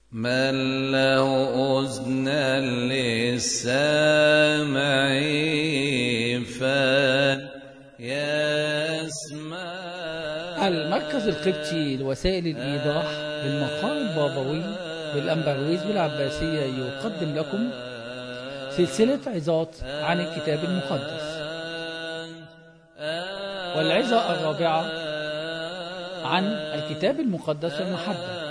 من له أذنا للسامع فليسمع المركز القبطي لوسائل الإيضاح بالمقام البابوي بالأمبرويز بالعباسية يقدم لكم سلسلة عظات عن الكتاب المقدس والعظة الرابعة عن الكتاب المقدس والمحبة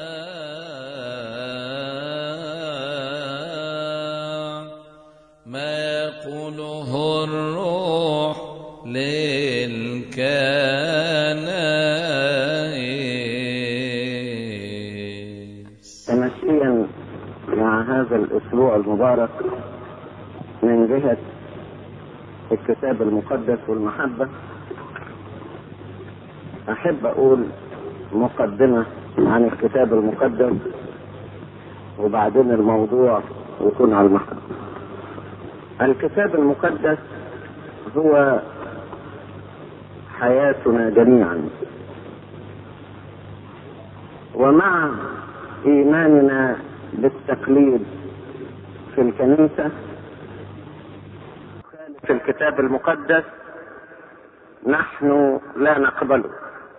ما يقوله الروح للكنائس تمشيا مع هذا الاسبوع المبارك من جهة الكتاب المقدس والمحبة احب اقول مقدمة عن الكتاب المقدس وبعدين الموضوع يكون على المحبة الكتاب المقدس هو حياتنا جميعا ومع ايماننا بالتقليد في الكنيسه في الكتاب المقدس نحن لا نقبله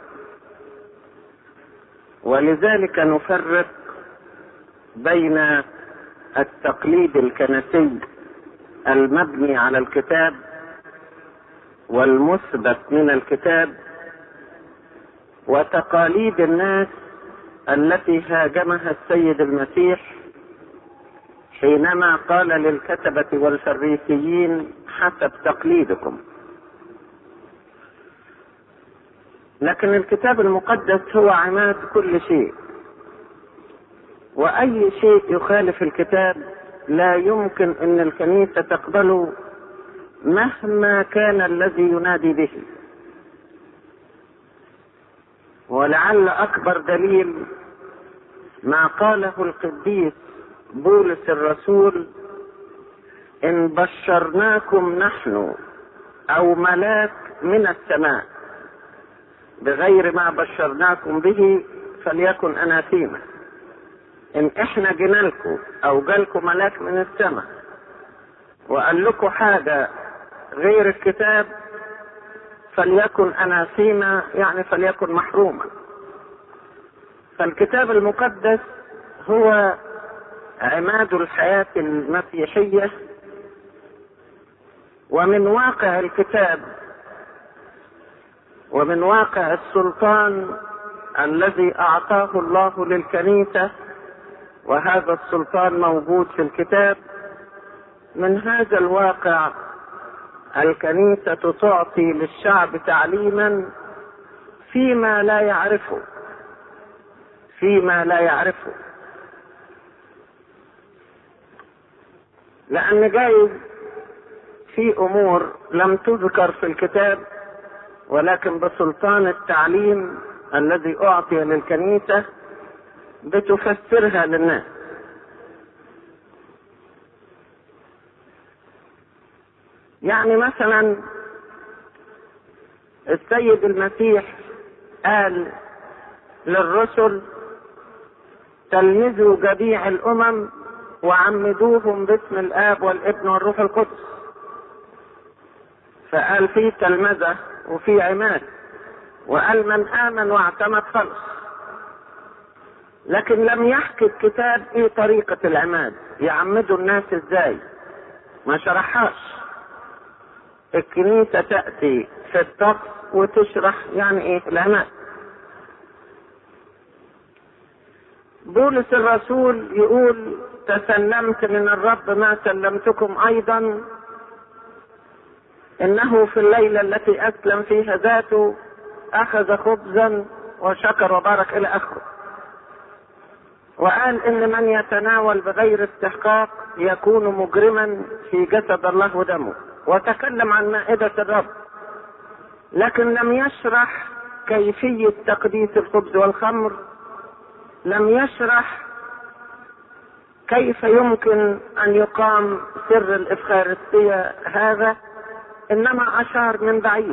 ولذلك نفرق بين التقليد الكنسي المبني على الكتاب والمثبت من الكتاب وتقاليد الناس التي هاجمها السيد المسيح حينما قال للكتبة والفريسيين حسب تقليدكم لكن الكتاب المقدس هو عماد كل شيء واي شيء يخالف الكتاب لا يمكن ان الكنيسه تقبله مهما كان الذي ينادي به ولعل اكبر دليل ما قاله القديس بولس الرسول ان بشرناكم نحن او ملاك من السماء بغير ما بشرناكم به فليكن اناثيما ان احنا جينا لكم او جالكم ملاك من السماء وقال لكم حاجه غير الكتاب فليكن اناثيما يعني فليكن محروما فالكتاب المقدس هو عماد الحياه المسيحيه ومن واقع الكتاب ومن واقع السلطان الذي اعطاه الله للكنيسه وهذا السلطان موجود في الكتاب من هذا الواقع الكنيسه تعطي للشعب تعليما فيما لا يعرفه فيما لا يعرفه لان جايز في امور لم تذكر في الكتاب ولكن بسلطان التعليم الذي اعطي للكنيسه بتفسرها للناس يعني مثلا السيد المسيح قال للرسل تلمذوا جميع الامم وعمدوهم باسم الاب والابن والروح القدس فقال في تلمذه وفي عماد وقال من امن واعتمد خلص لكن لم يحكي الكتاب ايه طريقة العماد يعمدوا الناس ازاي ما شرحهاش الكنيسة تأتي في الطقس وتشرح يعني ايه العماد بولس الرسول يقول تسلمت من الرب ما سلمتكم ايضا انه في الليلة التي اسلم فيها ذاته اخذ خبزا وشكر وبارك الى اخره وقال ان من يتناول بغير استحقاق يكون مجرما في جسد الله ودمه وتكلم عن مائدة الرب لكن لم يشرح كيفية تقديس الخبز والخمر لم يشرح كيف يمكن ان يقام سر الافخارستية هذا انما اشار من بعيد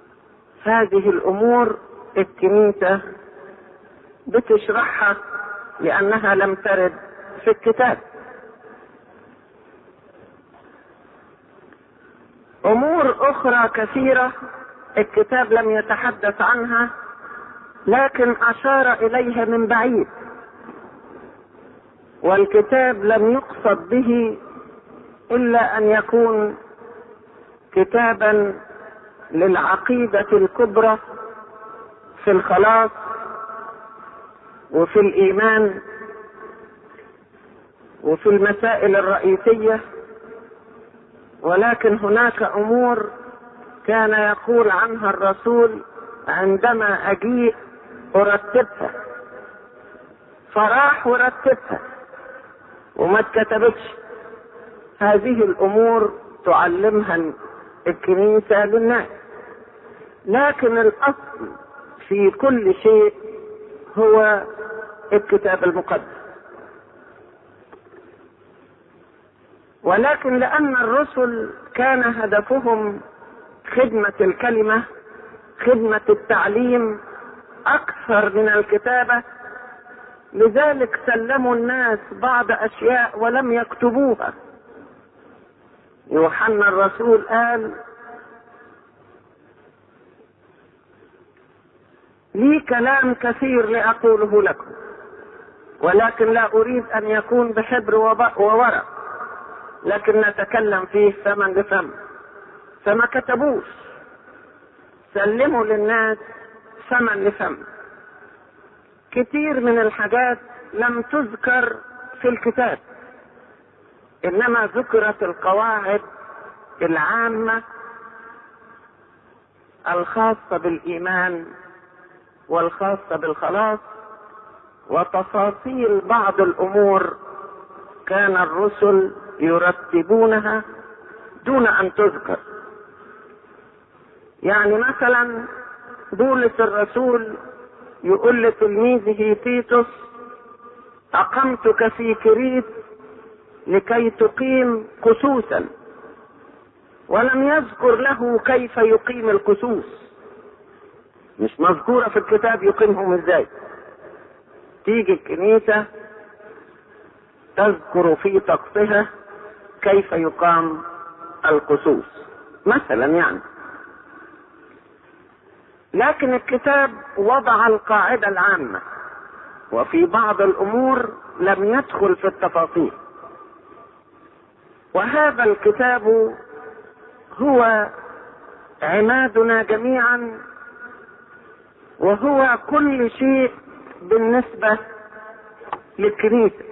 هذه الامور الكنيسة بتشرحها لأنها لم ترد في الكتاب أمور أخرى كثيرة الكتاب لم يتحدث عنها لكن أشار إليها من بعيد والكتاب لم يقصد به إلا أن يكون كتابا للعقيدة الكبرى في الخلاص وفي الإيمان وفي المسائل الرئيسية ولكن هناك أمور كان يقول عنها الرسول عندما أجيء أرتبها فراح ورتبها وما اتكتبتش هذه الأمور تعلمها الكنيسة للناس لكن الأصل في كل شيء هو الكتاب المقدس ولكن لأن الرسل كان هدفهم خدمة الكلمة خدمة التعليم أكثر من الكتابة لذلك سلموا الناس بعض أشياء ولم يكتبوها يوحنا الرسول قال لي كلام كثير لأقوله لكم ولكن لا أريد أن يكون بحبر وورق لكن نتكلم فيه فمن لفم فما كتبوش سلموا للناس فمن لفم كتير من الحاجات لم تذكر في الكتاب انما ذكرت القواعد العامه الخاصه بالايمان والخاصه بالخلاص وتفاصيل بعض الامور كان الرسل يرتبونها دون ان تذكر يعني مثلا بولس الرسول يقول لتلميذه تيتوس اقمتك في كريت لكي تقيم قسوسا ولم يذكر له كيف يقيم القسوس مش مذكورة في الكتاب يقيمهم ازاي تيجي الكنيسة تذكر في طقسها كيف يقام القسوس مثلا يعني لكن الكتاب وضع القاعدة العامة وفي بعض الأمور لم يدخل في التفاصيل وهذا الكتاب هو عمادنا جميعا وهو كل شيء بالنسبة للكنيسة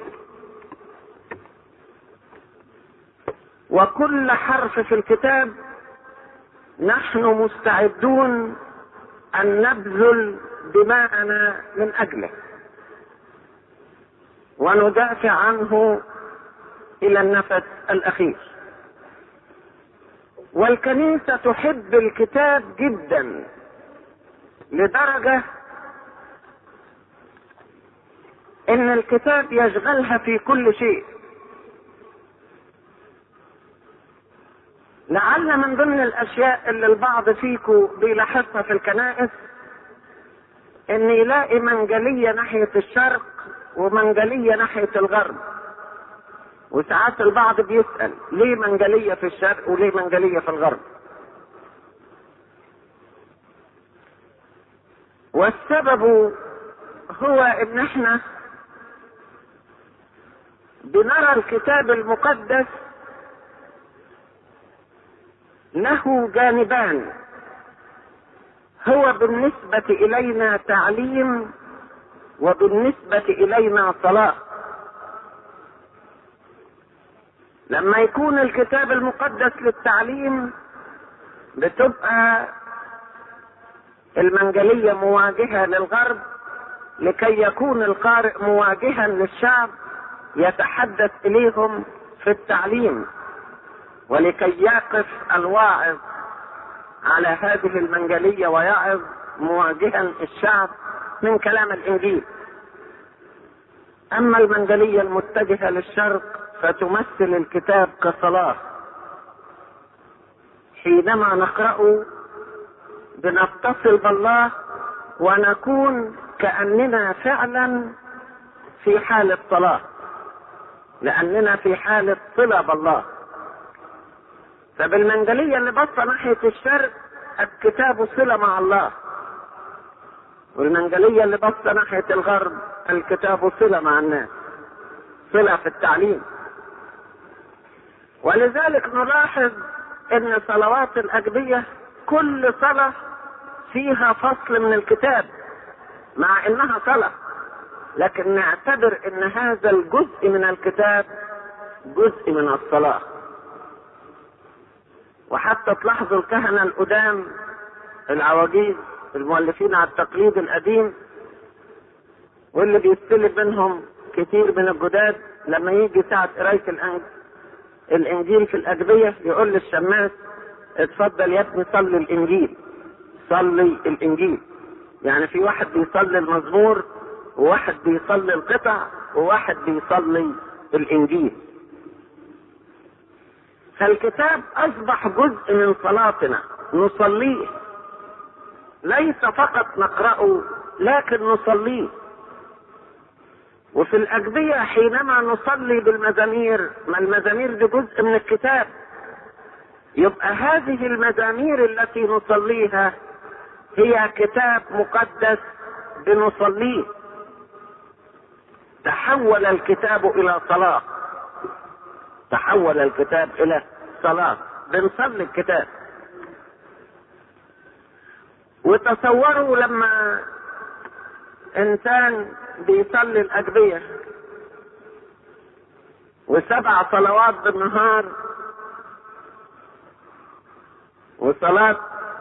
وكل حرف في الكتاب نحن مستعدون ان نبذل دماءنا من اجله وندافع عنه الى النفس الاخير والكنيسه تحب الكتاب جدا لدرجه ان الكتاب يشغلها في كل شيء لعل من ضمن الاشياء اللي البعض فيكم بيلاحظها في الكنائس ان يلاقي منجلية ناحية الشرق ومنجلية ناحية الغرب وساعات البعض بيسأل ليه منجلية في الشرق وليه منجلية في الغرب والسبب هو ان احنا بنرى الكتاب المقدس له جانبان هو بالنسبة إلينا تعليم وبالنسبة إلينا صلاة لما يكون الكتاب المقدس للتعليم بتبقى المنجلية مواجهة للغرب لكي يكون القارئ مواجها للشعب يتحدث إليهم في التعليم ولكي يقف الواعظ على هذه المنجلية ويعظ مواجها الشعب من كلام الإنجيل أما المنجلية المتجهة للشرق فتمثل الكتاب كصلاة حينما نقرأ بنتصل بالله ونكون كأننا فعلا في حالة صلاة لأننا في حالة صلة بالله فبالمنجلية اللي بصة ناحية الشرق الكتاب صلة مع الله والمنجلية اللي بصة ناحية الغرب الكتاب صلة مع الناس صلة في التعليم ولذلك نلاحظ ان صلوات الأجبية كل صلاة فيها فصل من الكتاب مع انها صلاة لكن نعتبر ان هذا الجزء من الكتاب جزء من الصلاة وحتى تلاحظوا الكهنة القدام العواجيز المؤلفين على التقليد القديم واللي بيستلم منهم كتير من الجداد لما يجي ساعة قراية الإنجيل في الأجبية يقول للشماس اتفضل يا ابني صلي الإنجيل صلي الإنجيل يعني في واحد بيصلي المزمور وواحد بيصلي القطع وواحد بيصلي الإنجيل فالكتاب أصبح جزء من صلاتنا نصليه ليس فقط نقرأه لكن نصليه وفي الأجبية حينما نصلي بالمزامير ما المزامير دي جزء من الكتاب يبقى هذه المزامير التي نصليها هي كتاب مقدس بنصليه تحول الكتاب إلى صلاة تحول الكتاب إلى صلاة بنصلي الكتاب وتصوروا لما انسان بيصلي الاجبيه وسبع صلوات بالنهار وصلاة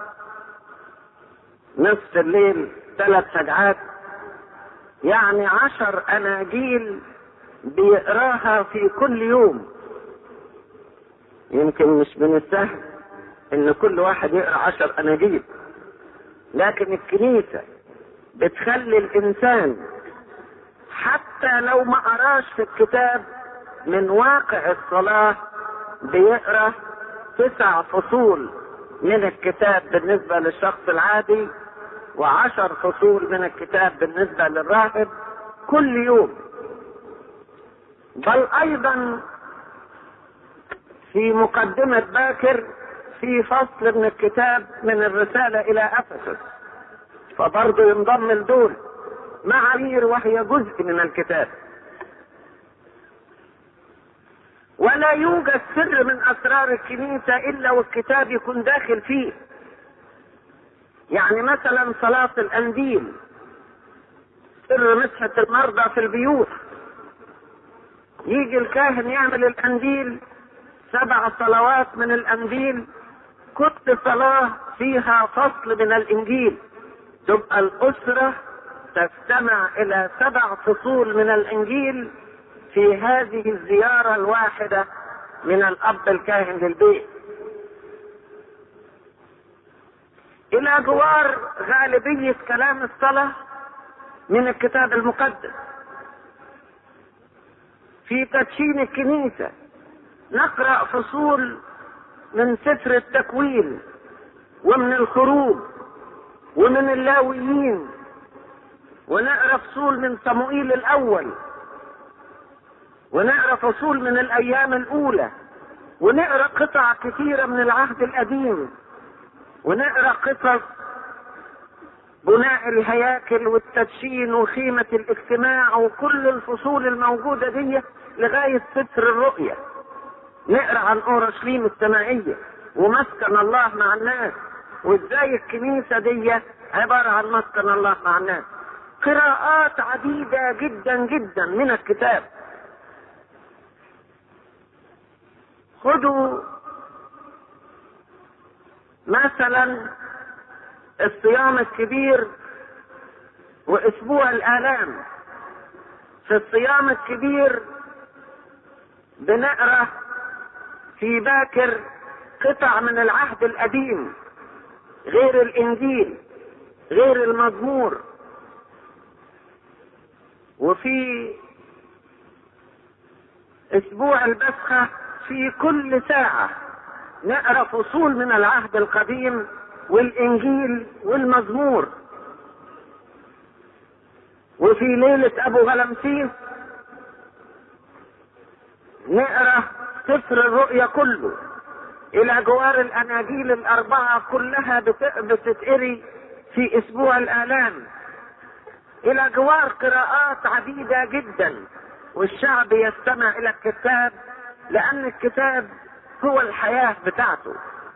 نصف الليل ثلاث سجعات يعني عشر اناجيل بيقراها في كل يوم يمكن مش من السهل ان كل واحد يقرا عشر اناجيل لكن الكنيسة بتخلي الإنسان حتى لو ما قراش في الكتاب من واقع الصلاة بيقرا تسع فصول من الكتاب بالنسبة للشخص العادي وعشر فصول من الكتاب بالنسبة للراهب كل يوم بل أيضا في مقدمة باكر في فصل من الكتاب من الرسالة إلى أفسس فبرضه ينضم لدول معايير وهي جزء من الكتاب ولا يوجد سر من أسرار الكنيسة إلا والكتاب يكون داخل فيه يعني مثلا صلاة الأنديل سر مسحة المرضى في البيوت يجي الكاهن يعمل الأنديل سبع صلوات من الأنديل كل صلاة فيها فصل من الإنجيل تبقى الأسرة تستمع إلى سبع فصول من الإنجيل في هذه الزيارة الواحدة من الأب الكاهن للبيت إلى جوار غالبية كلام الصلاة من الكتاب المقدس في تدشين الكنيسة نقرأ فصول من سفر التكوين ومن الخروج ومن اللاويين ونقرا فصول من صموئيل الاول ونقرا فصول من الايام الاولى ونقرا قطع كثيره من العهد القديم ونقرا قصص بناء الهياكل والتدشين وخيمة الاجتماع وكل الفصول الموجودة دي لغاية ستر الرؤية نقرا عن اورشليم السمائيه ومسكن الله مع الناس وازاي الكنيسه دي عباره عن مسكن الله مع الناس قراءات عديده جدا جدا من الكتاب خذوا مثلا الصيام الكبير واسبوع الالام في الصيام الكبير بنقرا في باكر قطع من العهد القديم غير الانجيل غير المزمور وفي اسبوع البسخة في كل ساعة نقرا فصول من العهد القديم والانجيل والمزمور وفي ليلة ابو غلمسيس نقرا سفر الرؤيا كله الى جوار الاناجيل الاربعه كلها بت- بتتقري في اسبوع الالام الى جوار قراءات عديده جدا والشعب يستمع الى الكتاب لان الكتاب هو الحياه بتاعته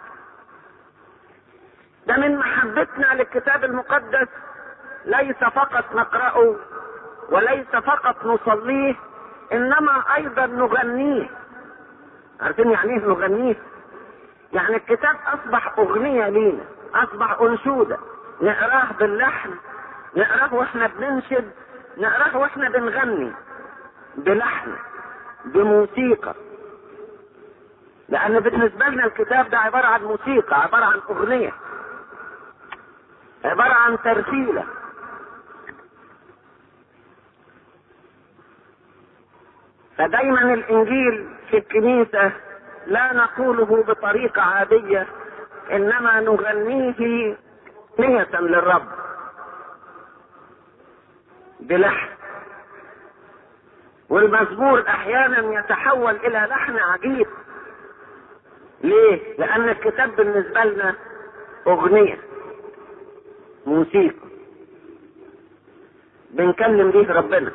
ده من محبتنا للكتاب المقدس ليس فقط نقراه وليس فقط نصليه انما ايضا نغنيه عارفين يعني ايه نغنيه يعني الكتاب اصبح اغنيه لينا اصبح انشوده نقراه باللحن نقراه واحنا بننشد نقراه واحنا بنغني بلحن بموسيقى لان بالنسبه لنا الكتاب ده عباره عن موسيقى عباره عن اغنيه عباره عن ترتيله فدايما الانجيل في الكنيسه لا نقوله بطريقه عاديه انما نغنيه نية للرب بلحن والمزمور احيانا يتحول الى لحن عجيب ليه لان الكتاب بالنسبه لنا اغنيه موسيقى بنكلم بيه ربنا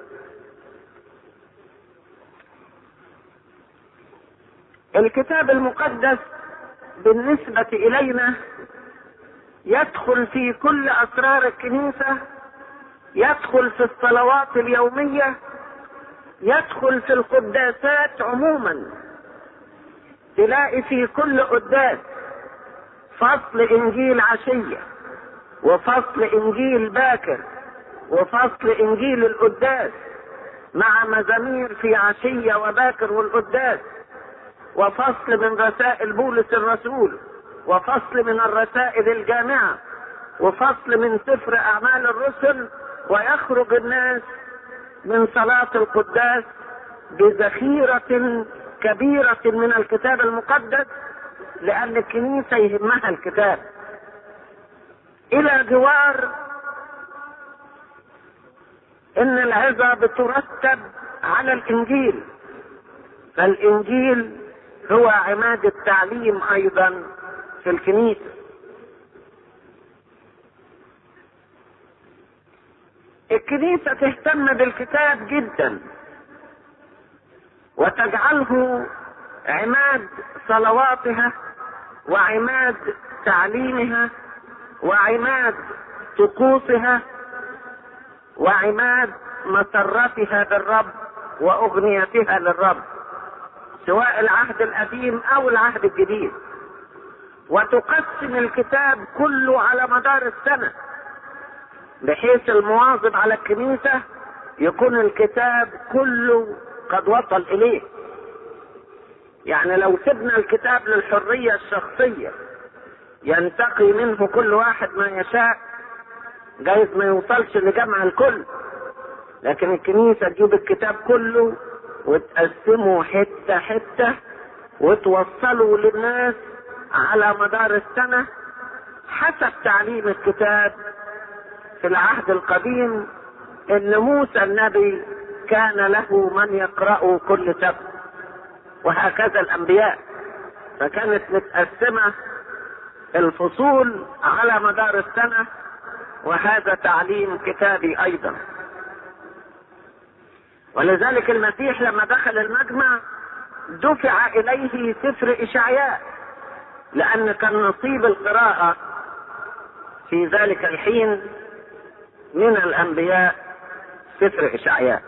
الكتاب المقدس بالنسبة إلينا يدخل في كل أسرار الكنيسة يدخل في الصلوات اليومية يدخل في القداسات عموما تلاقي في كل قداس فصل إنجيل عشية وفصل إنجيل باكر وفصل إنجيل القداس مع مزامير في عشية وباكر والقداس وفصل من رسائل بولس الرسول وفصل من الرسائل الجامعة وفصل من سفر أعمال الرسل ويخرج الناس من صلاة القداس بذخيرة كبيرة من الكتاب المقدس لأن الكنيسة يهمها الكتاب إلى جوار إن العظة بترتب على الإنجيل فالإنجيل هو عماد التعليم ايضا في الكنيسه الكنيسه تهتم بالكتاب جدا وتجعله عماد صلواتها وعماد تعليمها وعماد طقوسها وعماد مسرتها بالرب واغنيتها للرب سواء العهد القديم او العهد الجديد وتقسم الكتاب كله على مدار السنة بحيث المواظب على الكنيسة يكون الكتاب كله قد وصل اليه يعني لو سبنا الكتاب للحرية الشخصية ينتقي منه كل واحد ما يشاء جايز ما يوصلش لجمع الكل لكن الكنيسة تجيب الكتاب كله وتقسمه حتة حتة وتوصلوا للناس على مدار السنة حسب تعليم الكتاب في العهد القديم ان موسى النبي كان له من يقرأه كل سبت وهكذا الانبياء فكانت متقسمة الفصول على مدار السنة وهذا تعليم كتابي ايضا ولذلك المسيح لما دخل المجمع دفع اليه سفر اشعياء لان كان نصيب القراءة في ذلك الحين من الانبياء سفر اشعياء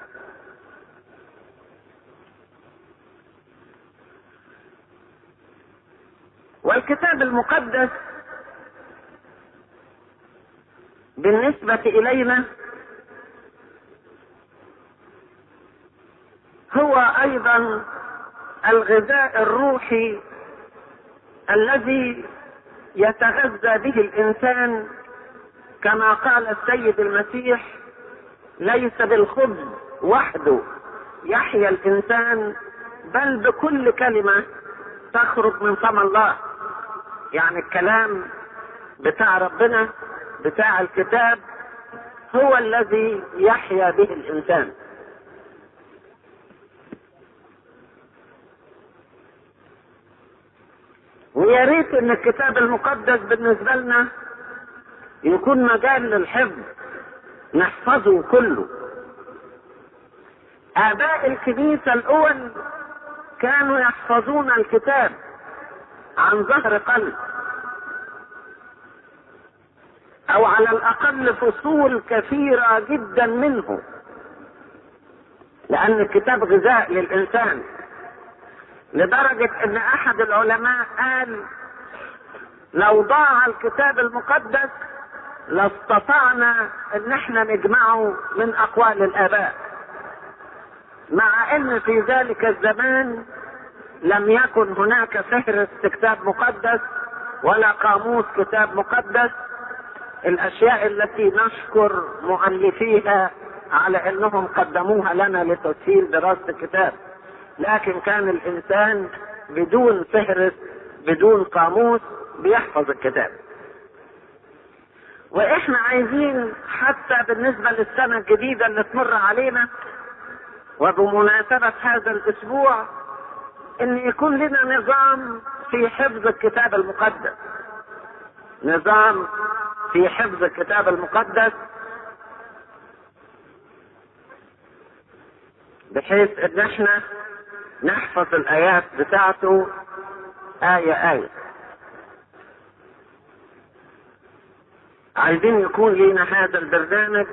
والكتاب المقدس بالنسبة الينا هو ايضا الغذاء الروحي الذي يتغذى به الانسان كما قال السيد المسيح ليس بالخبز وحده يحيا الانسان بل بكل كلمه تخرج من فم الله يعني الكلام بتاع ربنا بتاع الكتاب هو الذي يحيا به الانسان ويا ريت ان الكتاب المقدس بالنسبه لنا يكون مجال للحفظ نحفظه كله اباء الكنيسه الاول كانوا يحفظون الكتاب عن ظهر قلب او على الاقل فصول كثيره جدا منه لان الكتاب غذاء للانسان لدرجه ان احد العلماء قال لو ضاع الكتاب المقدس لاستطعنا ان احنا نجمعه من اقوال الاباء مع ان في ذلك الزمان لم يكن هناك فهرس كتاب مقدس ولا قاموس كتاب مقدس الاشياء التي نشكر مؤلفيها على انهم قدموها لنا لتسهيل دراسه الكتاب لكن كان الانسان بدون فهرس بدون قاموس بيحفظ الكتاب واحنا عايزين حتى بالنسبه للسنه الجديده اللي تمر علينا وبمناسبه هذا الاسبوع ان يكون لنا نظام في حفظ الكتاب المقدس نظام في حفظ الكتاب المقدس بحيث ان احنا نحفظ الايات بتاعته آية آية عايزين يكون لينا هذا البرنامج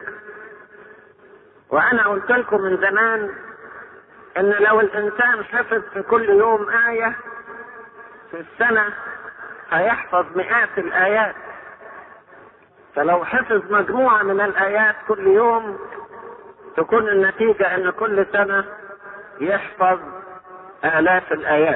وانا قلت لكم من زمان ان لو الانسان حفظ في كل يوم آية في السنة هيحفظ مئات الايات فلو حفظ مجموعة من الايات كل يوم تكون النتيجة ان كل سنة يحفظ الاف الايات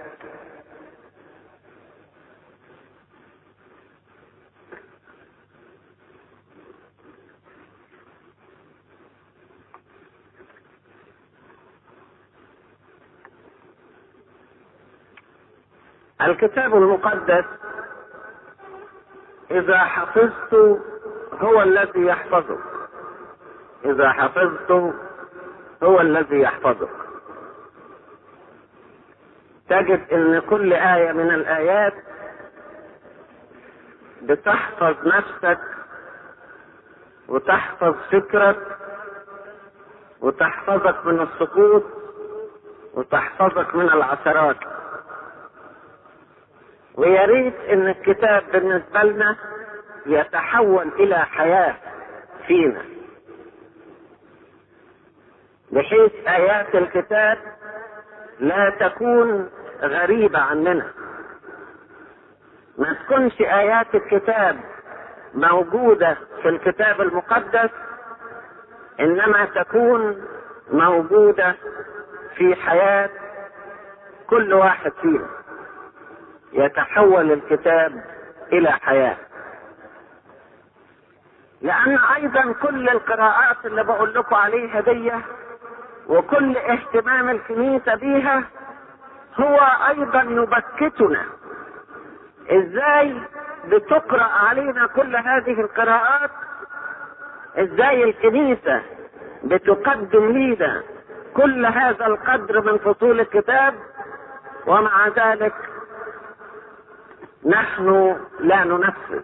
الكتاب المقدس اذا حفظت هو الذي يحفظك اذا حفظت هو الذي يحفظك تجد ان كل ايه من الايات بتحفظ نفسك وتحفظ فكرك وتحفظك من السقوط وتحفظك من العثرات ويا ريت ان الكتاب بالنسبه لنا يتحول الى حياه فينا بحيث ايات الكتاب لا تكون غريبه عننا ما تكونش ايات الكتاب موجوده في الكتاب المقدس انما تكون موجوده في حياه كل واحد فينا يتحول الكتاب الى حياه لان ايضا كل القراءات اللي بقول لكم عليها دي وكل اهتمام الكنيسه بيها هو ايضا يبكتنا ازاي بتقرا علينا كل هذه القراءات ازاي الكنيسه بتقدم لينا كل هذا القدر من فصول الكتاب ومع ذلك نحن لا ننفذ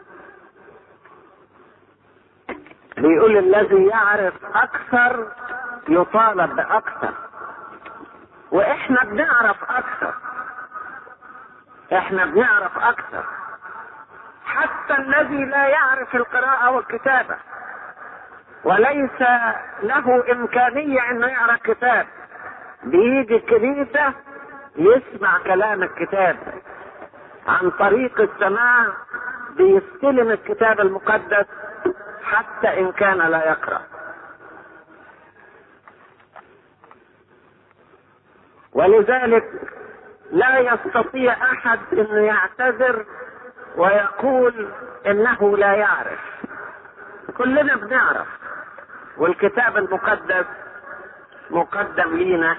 بيقول الذي يعرف اكثر يطالب باكثر واحنا بنعرف اكثر احنا بنعرف اكثر حتى الذي لا يعرف القراءة والكتابة وليس له امكانية انه يقرا كتاب بيجي الكنيسة يسمع كلام الكتاب عن طريق السماع بيستلم الكتاب المقدس حتى ان كان لا يقرا ولذلك لا يستطيع احد انه يعتذر ويقول انه لا يعرف كلنا بنعرف والكتاب المقدس مقدم لينا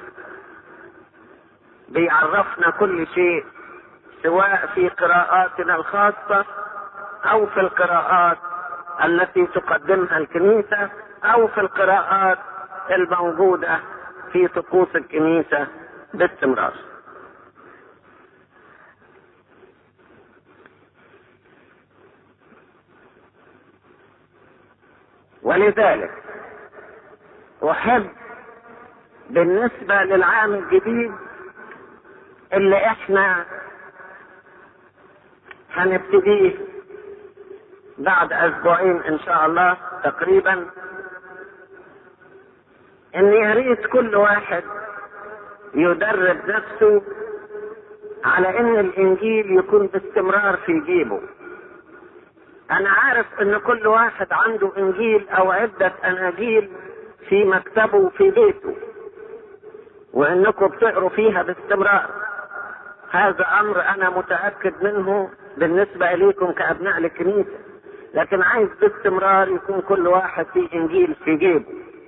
بيعرفنا كل شيء سواء في قراءاتنا الخاصة أو في القراءات التي تقدمها الكنيسة أو في القراءات الموجودة في طقوس الكنيسة باستمرار. ولذلك احب بالنسبه للعام الجديد اللي احنا هنبتديه بعد اسبوعين ان شاء الله تقريبا ان يا ريت كل واحد يدرب نفسه على ان الانجيل يكون باستمرار في جيبه انا عارف ان كل واحد عنده انجيل او عدة اناجيل في مكتبه في بيته وانكم بتقروا فيها باستمرار هذا امر انا متاكد منه بالنسبه اليكم كابناء الكنيسه لكن عايز باستمرار يكون كل واحد في انجيل في جيبه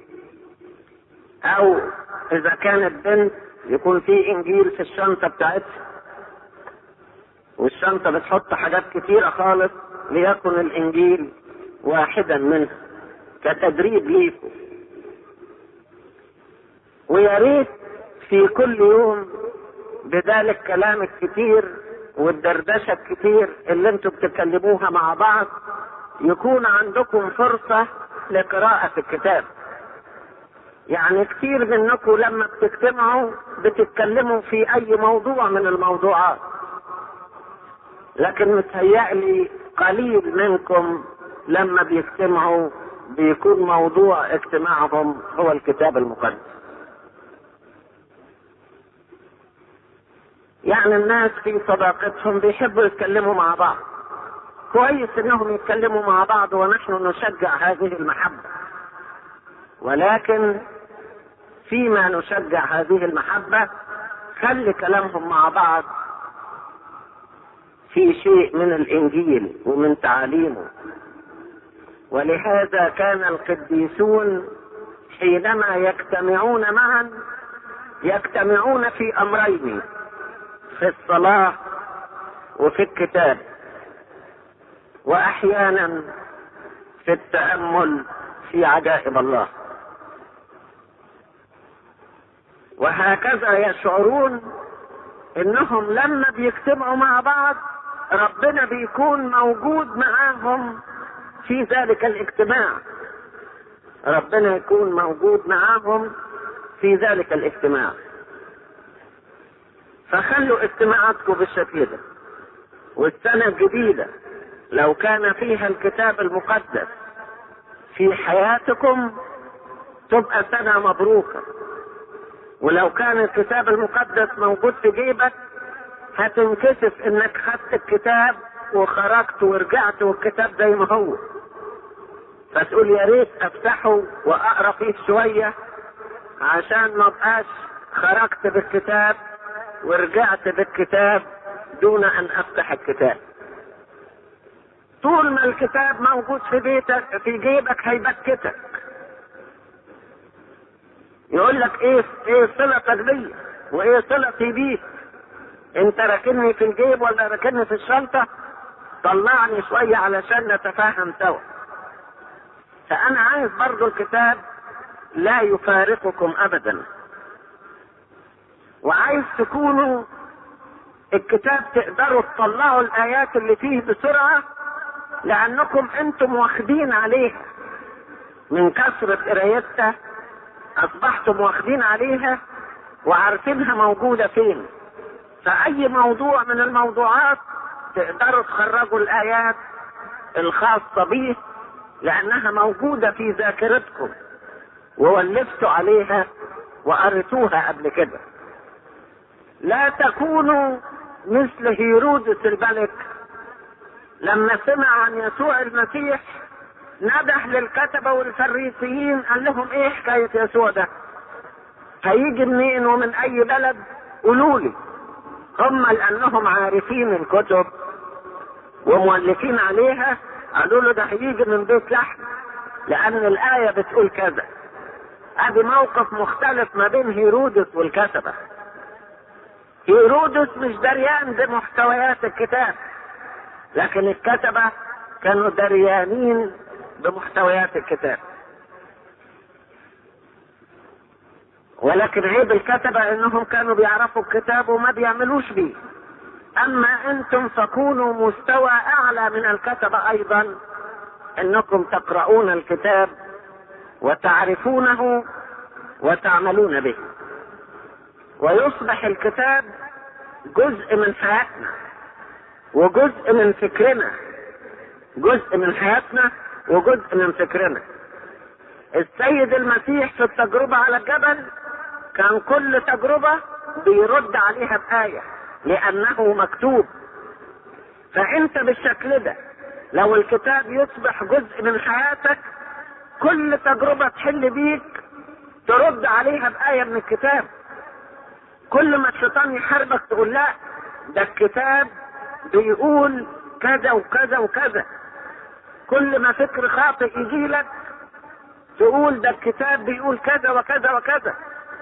او اذا كانت بنت يكون في انجيل في الشنطه بتاعتها والشنطه بتحط حاجات كتيره خالص ليكن الانجيل واحدا منها كتدريب ليكم ويا ريت في كل يوم بدال الكلام الكتير والدردشه الكتير اللي انتوا بتتكلموها مع بعض يكون عندكم فرصه لقراءه الكتاب يعني كتير منكم لما بتجتمعوا بتتكلموا في اي موضوع من الموضوعات لكن متهيألي قليل منكم لما بيجتمعوا بيكون موضوع اجتماعهم هو الكتاب المقدس يعني الناس في صداقتهم بيحبوا يتكلموا مع بعض كويس انهم يتكلموا مع بعض ونحن نشجع هذه المحبه ولكن فيما نشجع هذه المحبه خلي كلامهم مع بعض في شيء من الانجيل ومن تعاليمه ولهذا كان القديسون حينما يجتمعون معا يجتمعون في امرين في الصلاه وفي الكتاب واحيانا في التامل في عجائب الله وهكذا يشعرون انهم لما بيجتمعوا مع بعض ربنا بيكون موجود معاهم في ذلك الاجتماع ربنا يكون موجود معاهم في ذلك الاجتماع فخلوا اجتماعاتكم بالشكل ده والسنة الجديدة لو كان فيها الكتاب المقدس في حياتكم تبقى سنة مبروكة ولو كان الكتاب المقدس موجود في جيبك هتنكسف انك خدت الكتاب وخرجت ورجعت والكتاب زي ما هو فتقول يا ريت افتحه واقرا فيه شويه عشان ما بقاش خرجت بالكتاب ورجعت بالكتاب دون ان افتح الكتاب طول ما الكتاب موجود في بيتك في جيبك هيبكتك يقول لك ايه ايه صلتك بيا وايه صلتي بيك انت راكنني في الجيب ولا راكنني في الشنطه طلعني شويه علشان نتفاهم سوا فانا عايز برضو الكتاب لا يفارقكم ابدا وعايز تكونوا الكتاب تقدروا تطلعوا الايات اللي فيه بسرعه لانكم انتم واخدين عليها من كثره قرايتها اصبحتم واخدين عليها وعارفينها موجوده فين فاي موضوع من الموضوعات تقدروا تخرجوا الايات الخاصه به لانها موجوده في ذاكرتكم وولفتوا عليها وقريتوها قبل كده لا تكونوا مثل هيرودس الملك لما سمع عن يسوع المسيح نده للكتبة والفريسيين قال لهم ايه حكاية يسوع ده هيجي منين ومن اي بلد قولوا لي هم لانهم عارفين الكتب ومؤلفين عليها قالوا له ده هيجي من بيت لحم لان الايه بتقول كذا ادي موقف مختلف ما بين هيرودس والكتبه هيرودس مش دريان بمحتويات الكتاب لكن الكتبه كانوا دريانين بمحتويات الكتاب ولكن عيب الكتبة انهم كانوا بيعرفوا الكتاب وما بيعملوش بيه اما انتم فكونوا مستوى اعلى من الكتبة ايضا انكم تقرؤون الكتاب وتعرفونه وتعملون به ويصبح الكتاب جزء من حياتنا وجزء من فكرنا جزء من حياتنا وجزء من فكرنا السيد المسيح في التجربة على الجبل كان كل تجربة بيرد عليها بآية لأنه مكتوب فأنت بالشكل ده لو الكتاب يصبح جزء من حياتك كل تجربة تحل بيك ترد عليها بآية من الكتاب كل ما الشيطان يحاربك تقول لا ده الكتاب بيقول كذا وكذا وكذا كل ما فكر خاطئ يجي لك تقول ده الكتاب بيقول كذا وكذا وكذا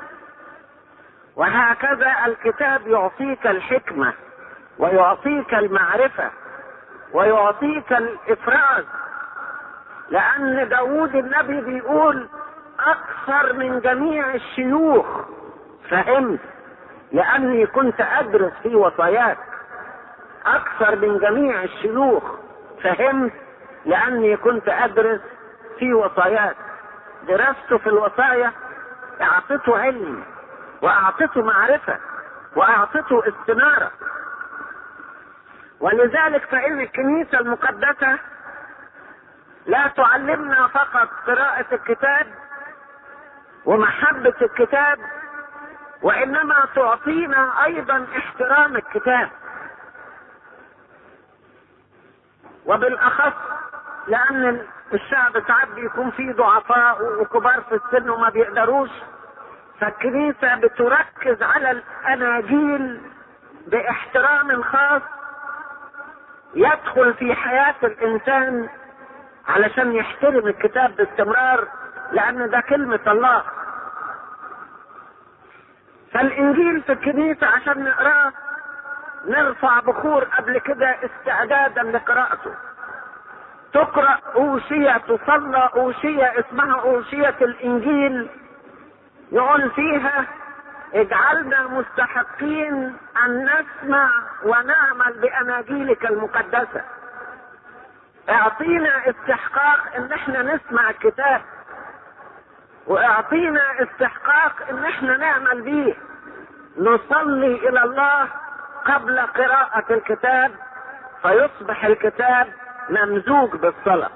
وهكذا الكتاب يعطيك الحكمة ويعطيك المعرفة ويعطيك الإفراز لأن داود النبي بيقول أكثر من جميع الشيوخ فهمت لأني كنت أدرس في وصاياك أكثر من جميع الشيوخ فهمت لأني كنت أدرس في وصاياك درست في الوصايا أعطته علم وأعطته معرفة وأعطته استنارة ولذلك فإن الكنيسة المقدسة لا تعلمنا فقط قراءة الكتاب ومحبة الكتاب وإنما تعطينا أيضا احترام الكتاب وبالأخص لأن الشعب ساعات بيكون فيه ضعفاء وكبار في السن وما بيقدروش فالكنيسة بتركز على الأناجيل باحترام خاص يدخل في حياة الإنسان علشان يحترم الكتاب باستمرار لأن ده كلمة الله فالإنجيل في الكنيسة عشان نقراه نرفع بخور قبل كده استعدادا لقراءته تقرأ أوشية تصلى أوشية اسمها أوشية الإنجيل يقول فيها اجعلنا مستحقين أن نسمع ونعمل بأناجيلك المقدسة اعطينا استحقاق ان احنا نسمع الكتاب واعطينا استحقاق ان احنا نعمل بيه نصلي الى الله قبل قراءة الكتاب فيصبح الكتاب ممزوج بالصلاة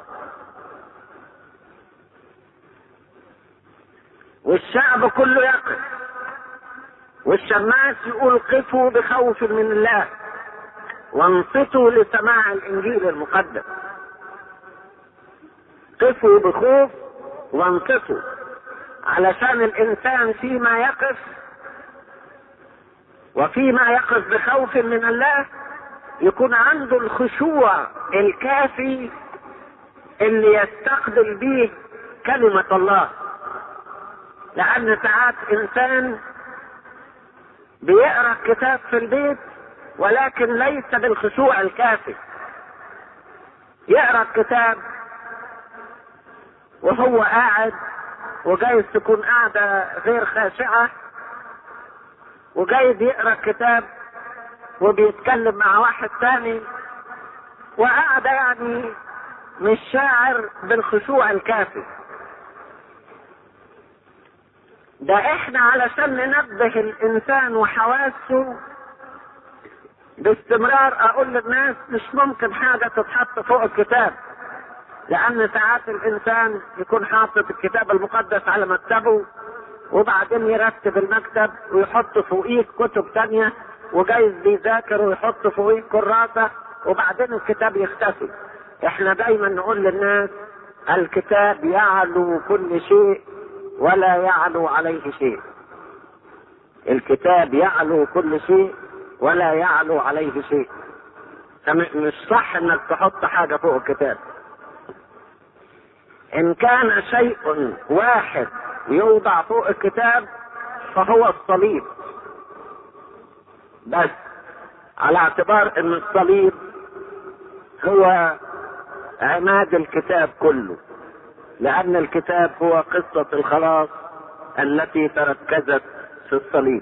والشعب كله يقف والشماس يقول قفوا بخوف من الله وانصتوا لسماع الانجيل المقدس قفوا بخوف وانصتوا علشان الانسان فيما يقف وفيما يقف بخوف من الله يكون عنده الخشوع الكافي اللي يستقبل به كلمة الله لأن ساعات إنسان بيقرأ الكتاب في البيت ولكن ليس بالخشوع الكافي يقرأ الكتاب وهو قاعد وجايز تكون قاعدة غير خاشعة وجايز يقرأ الكتاب وبيتكلم مع واحد تاني وقاعدة يعني مش شاعر بالخشوع الكافي ده احنا علشان ننبه الانسان وحواسه باستمرار اقول للناس مش ممكن حاجة تتحط فوق الكتاب لان ساعات الانسان يكون حاطط الكتاب المقدس على مكتبه وبعدين يرتب المكتب ويحط فوقيه كتب تانية وجايز بيذاكر ويحط فوقيه كراسة وبعدين الكتاب يختفي احنا دايما نقول للناس الكتاب يعلو كل شيء ولا يعلو عليه شيء الكتاب يعلو كل شيء ولا يعلو عليه شيء مش صح انك تحط حاجة فوق الكتاب ان كان شيء واحد يوضع فوق الكتاب فهو الصليب بس على اعتبار ان الصليب هو عماد الكتاب كله لان الكتاب هو قصة الخلاص التي تركزت في الصليب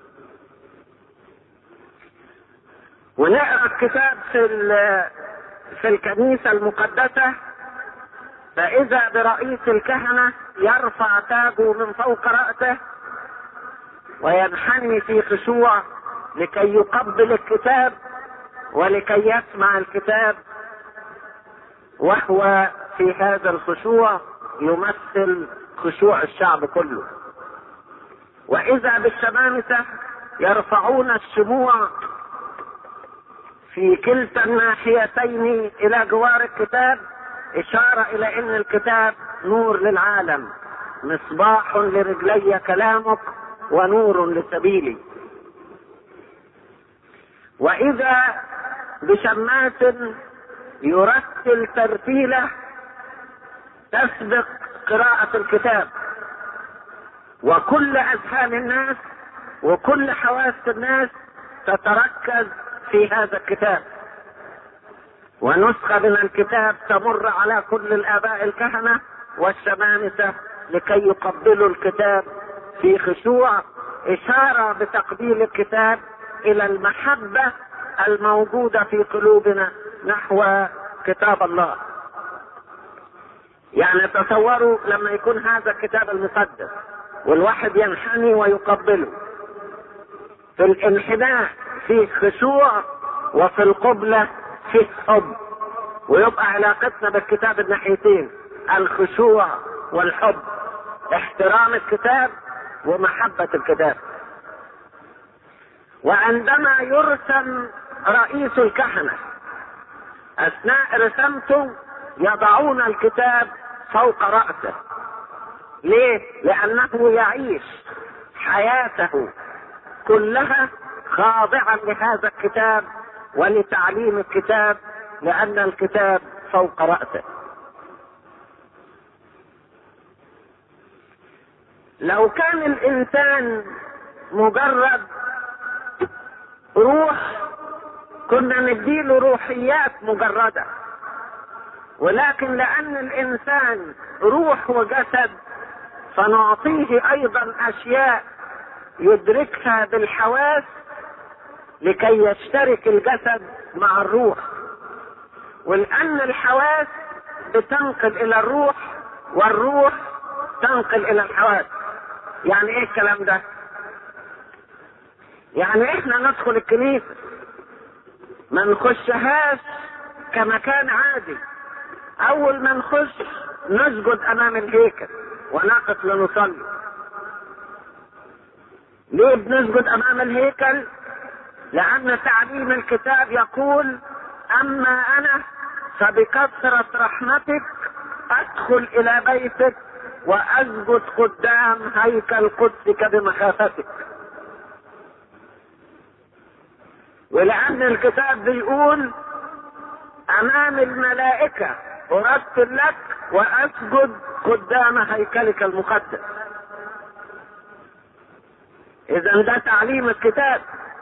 ونقرا الكتاب في في الكنيسة المقدسة فإذا برئيس الكهنة يرفع تاجه من فوق رأسه وينحني في خشوع لكي يقبل الكتاب ولكي يسمع الكتاب وهو في هذا الخشوع يمثل خشوع الشعب كله واذا بالشمامسه يرفعون الشموع في كلتا الناحيتين الى جوار الكتاب اشاره الى ان الكتاب نور للعالم مصباح لرجلي كلامك ونور لسبيلي واذا بشماس يرتل ترتيله تسبق قراءة الكتاب وكل أذهان الناس وكل حواس الناس تتركز في هذا الكتاب ونسخة من الكتاب تمر على كل الآباء الكهنة والشمامسة لكي يقبلوا الكتاب في خشوع إشارة بتقبيل الكتاب إلى المحبة الموجودة في قلوبنا نحو كتاب الله يعني تصوروا لما يكون هذا الكتاب المقدس والواحد ينحني ويقبله في الانحناء فيه خشوع وفي القبلة فيه حب ويبقى علاقتنا بالكتاب الناحيتين الخشوع والحب احترام الكتاب ومحبة الكتاب وعندما يرسم رئيس الكهنة اثناء رسمته يضعون الكتاب فوق رأسه ليه؟ لأنه يعيش حياته كلها خاضعا لهذا الكتاب ولتعليم الكتاب لأن الكتاب فوق رأسه لو كان الإنسان مجرد روح كنا نديله روحيات مجرده ولكن لان الانسان روح وجسد فنعطيه ايضا اشياء يدركها بالحواس لكي يشترك الجسد مع الروح ولان الحواس بتنقل الى الروح والروح تنقل الى الحواس يعني ايه الكلام ده يعني احنا ندخل الكنيسه ما نخشهاش كمكان عادي اول ما نخش نسجد امام الهيكل ونقف لنصلي ليه بنسجد امام الهيكل لان تعليم الكتاب يقول اما انا فبكثرة رحمتك ادخل الى بيتك واسجد قدام هيكل قدسك بمخافتك ولان الكتاب بيقول امام الملائكه ارتل لك واسجد قدام هيكلك المقدس اذا ده تعليم الكتاب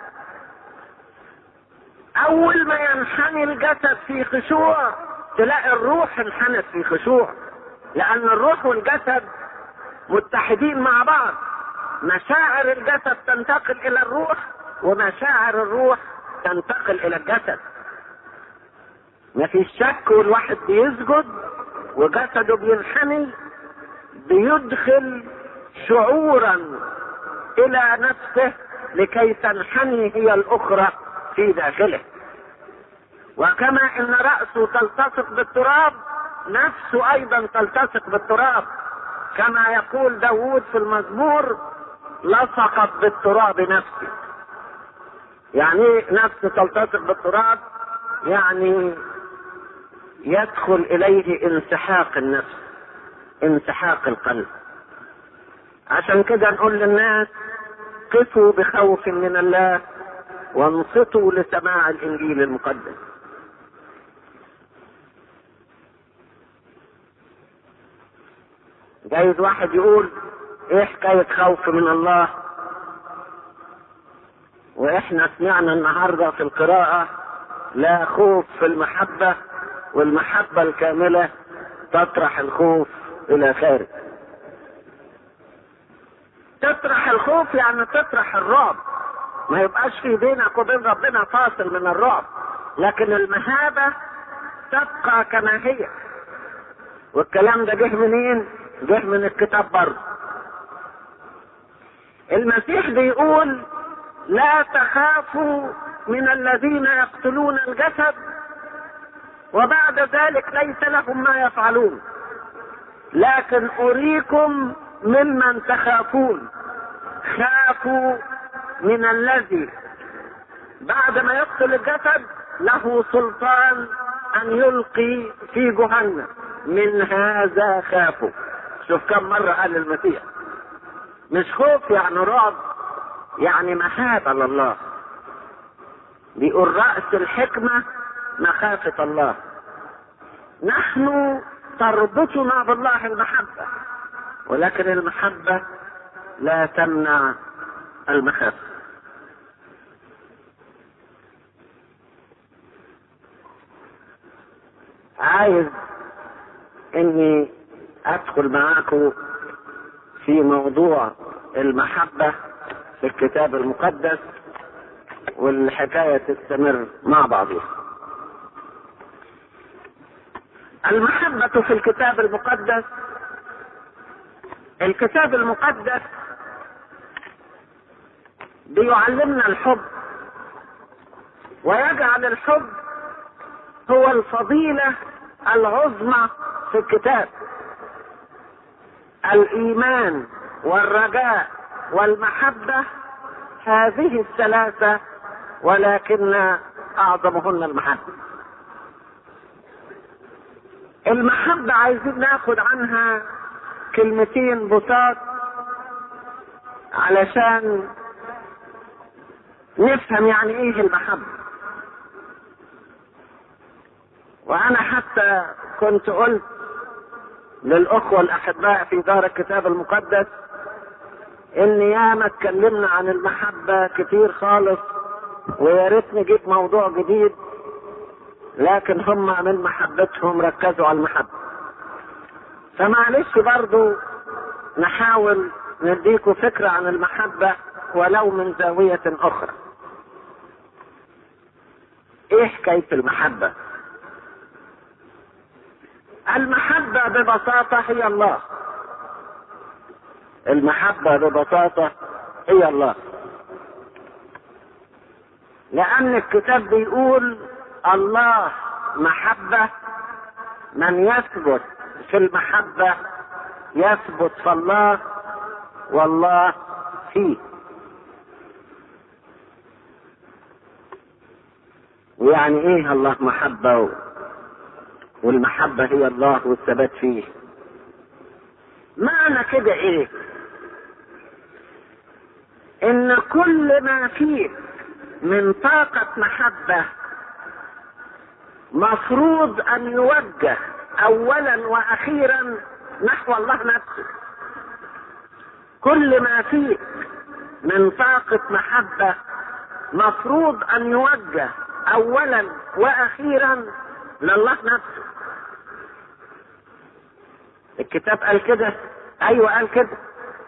اول ما ينحني الجسد في خشوع تلاقي الروح انحنت في خشوع لان الروح والجسد متحدين مع بعض مشاعر الجسد تنتقل الى الروح ومشاعر الروح تنتقل الى الجسد ما فيش شك والواحد بيسجد وجسده بينحني بيدخل شعورا الى نفسه لكي تنحني هي الاخرى في داخله وكما ان رأسه تلتصق بالتراب نفسه ايضا تلتصق بالتراب كما يقول داود في المزمور لصقت بالتراب نفسي يعني ايه نفس تلتصق بالتراب يعني يدخل اليه انسحاق النفس انسحاق القلب عشان كده نقول للناس قفوا بخوف من الله وانصتوا لسماع الانجيل المقدس جايز واحد يقول ايه حكاية خوف من الله واحنا سمعنا النهاردة في القراءة لا خوف في المحبة والمحبة الكاملة تطرح الخوف الى خارج تطرح الخوف يعني تطرح الرعب ما يبقاش في بينك وبين ربنا فاصل من الرعب لكن المهابة تبقى كما هي والكلام ده جه منين جه من الكتاب برضه المسيح بيقول لا تخافوا من الذين يقتلون الجسد وبعد ذلك ليس لهم ما يفعلون لكن اريكم ممن تخافون خافوا من الذي بعد ما يقتل الجسد له سلطان ان يلقي في جهنم من هذا خافوا شوف كم مرة قال المسيح مش خوف يعني رعب يعني مهابة لله بيقول رأس الحكمة مخافة الله نحن تربطنا بالله المحبة ولكن المحبة لا تمنع المخافة عايز اني ادخل معاكم في موضوع المحبة في الكتاب المقدس والحكاية تستمر مع بعضها المحبة في الكتاب المقدس الكتاب المقدس بيعلمنا الحب ويجعل الحب هو الفضيلة العظمى في الكتاب الإيمان والرجاء والمحبة هذه الثلاثة ولكن أعظمهن المحبة المحبة عايزين ناخد عنها كلمتين بساط علشان نفهم يعني ايه المحبة وانا حتى كنت قلت للاخوة الاحباء في دار الكتاب المقدس ان ياما اتكلمنا عن المحبة كتير خالص ويا ريت نجيب موضوع جديد لكن هم من محبتهم ركزوا على المحبة فمعلش برضو نحاول نديكوا فكرة عن المحبة ولو من زاوية أخرى إيه حكاية المحبة؟ المحبة ببساطة هي الله المحبة ببساطة هي الله لأن الكتاب بيقول الله محبة من يثبت في المحبة يثبت في الله والله فيه ويعني ايه الله محبة والمحبة هي الله والثبات فيه معنى كده ايه ان كل ما فيه من طاقة محبة مفروض ان يوجه اولا واخيرا نحو الله نفسه كل ما فيه من طاقة محبة مفروض ان يوجه اولا واخيرا لله نفسه الكتاب قال كده ايوه قال كده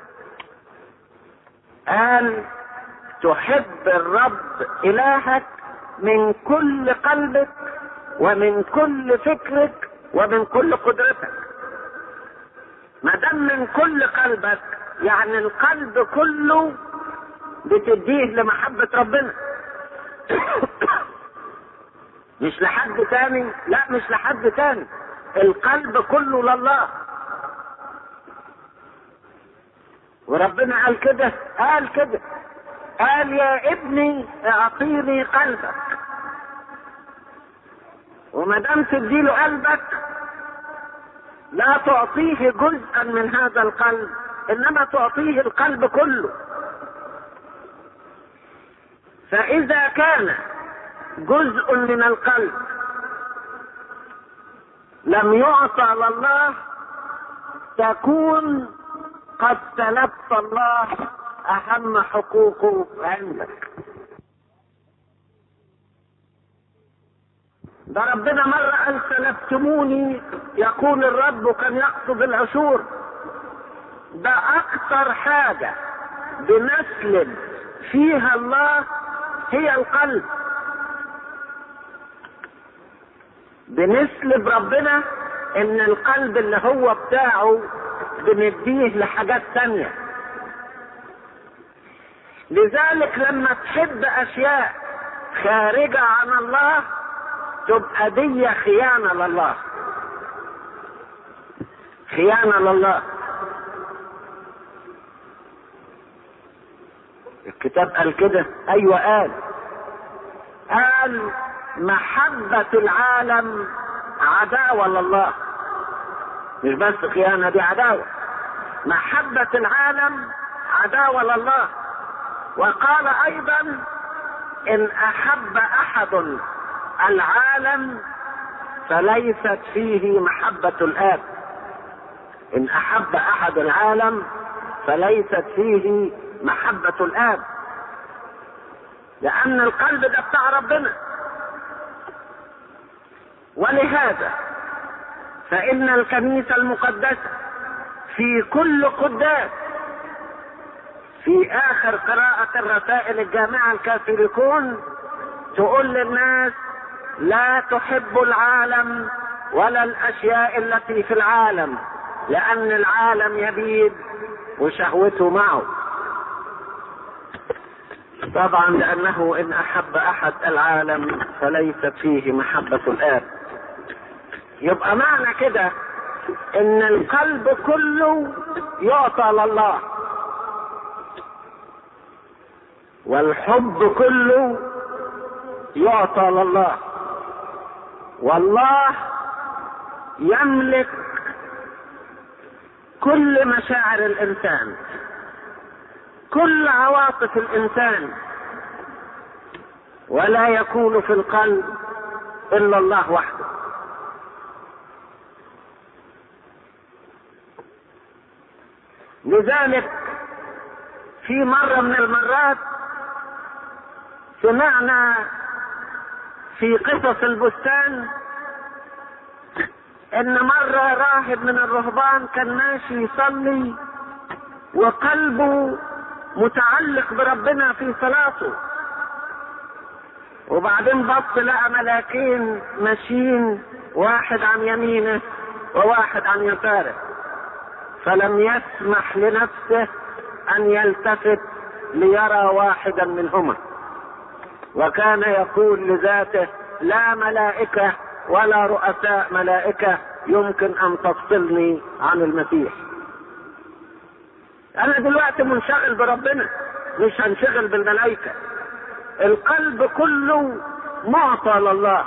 قال تحب الرب الهك من كل قلبك ومن كل فكرك ومن كل قدرتك ما دام من كل قلبك يعني القلب كله بتديه لمحبة ربنا مش لحد تاني لا مش لحد تاني القلب كله لله وربنا قال كده قال كده قال يا ابني اعطيني قلبك وما دام تديله قلبك لا تعطيه جزءا من هذا القلب انما تعطيه القلب كله فاذا كان جزء من القلب لم يعطى لله تكون قد سلبت الله اهم حقوقه عندك ده ربنا مرة قال سلبتموني يقول الرب كان يقصد العشور ده اكتر حاجة بنسلب فيها الله هي القلب بنسلب ربنا ان القلب اللي هو بتاعه بنديه لحاجات تانية لذلك لما تحب اشياء خارجة عن الله تبقى دي خيانة لله خيانة لله الكتاب قال كده ايوه قال قال محبة العالم عداوة لله مش بس خيانة دي عداوة محبة العالم عداوة لله وقال ايضا ان احب احد العالم فليست فيه محبة الاب ان احب احد العالم فليست فيه محبة الاب لان القلب ده بتاع ربنا ولهذا فان الكنيسة المقدسة في كل قداس في اخر قراءة الرسائل الجامعة الكاثوليكون تقول للناس لا تحب العالم ولا الاشياء التي في العالم لان العالم يبيد وشهوته معه طبعا لانه ان احب احد العالم فليست فيه محبة الاب يبقى معنى كده ان القلب كله يعطى لله والحب كله يعطى لله والله يملك كل مشاعر الانسان كل عواطف الانسان ولا يكون في القلب الا الله وحده لذلك في مرة من المرات سمعنا في قصص البستان ان مرة راهب من الرهبان كان ماشي يصلي وقلبه متعلق بربنا في صلاته وبعدين بص لقى ملاكين ماشيين واحد عن يمينه وواحد عن يساره فلم يسمح لنفسه ان يلتفت ليرى واحدا منهما وكان يقول لذاته لا ملائكة ولا رؤساء ملائكة يمكن ان تفصلني عن المسيح انا دلوقتي منشغل بربنا مش هنشغل بالملائكة القلب كله معطى لله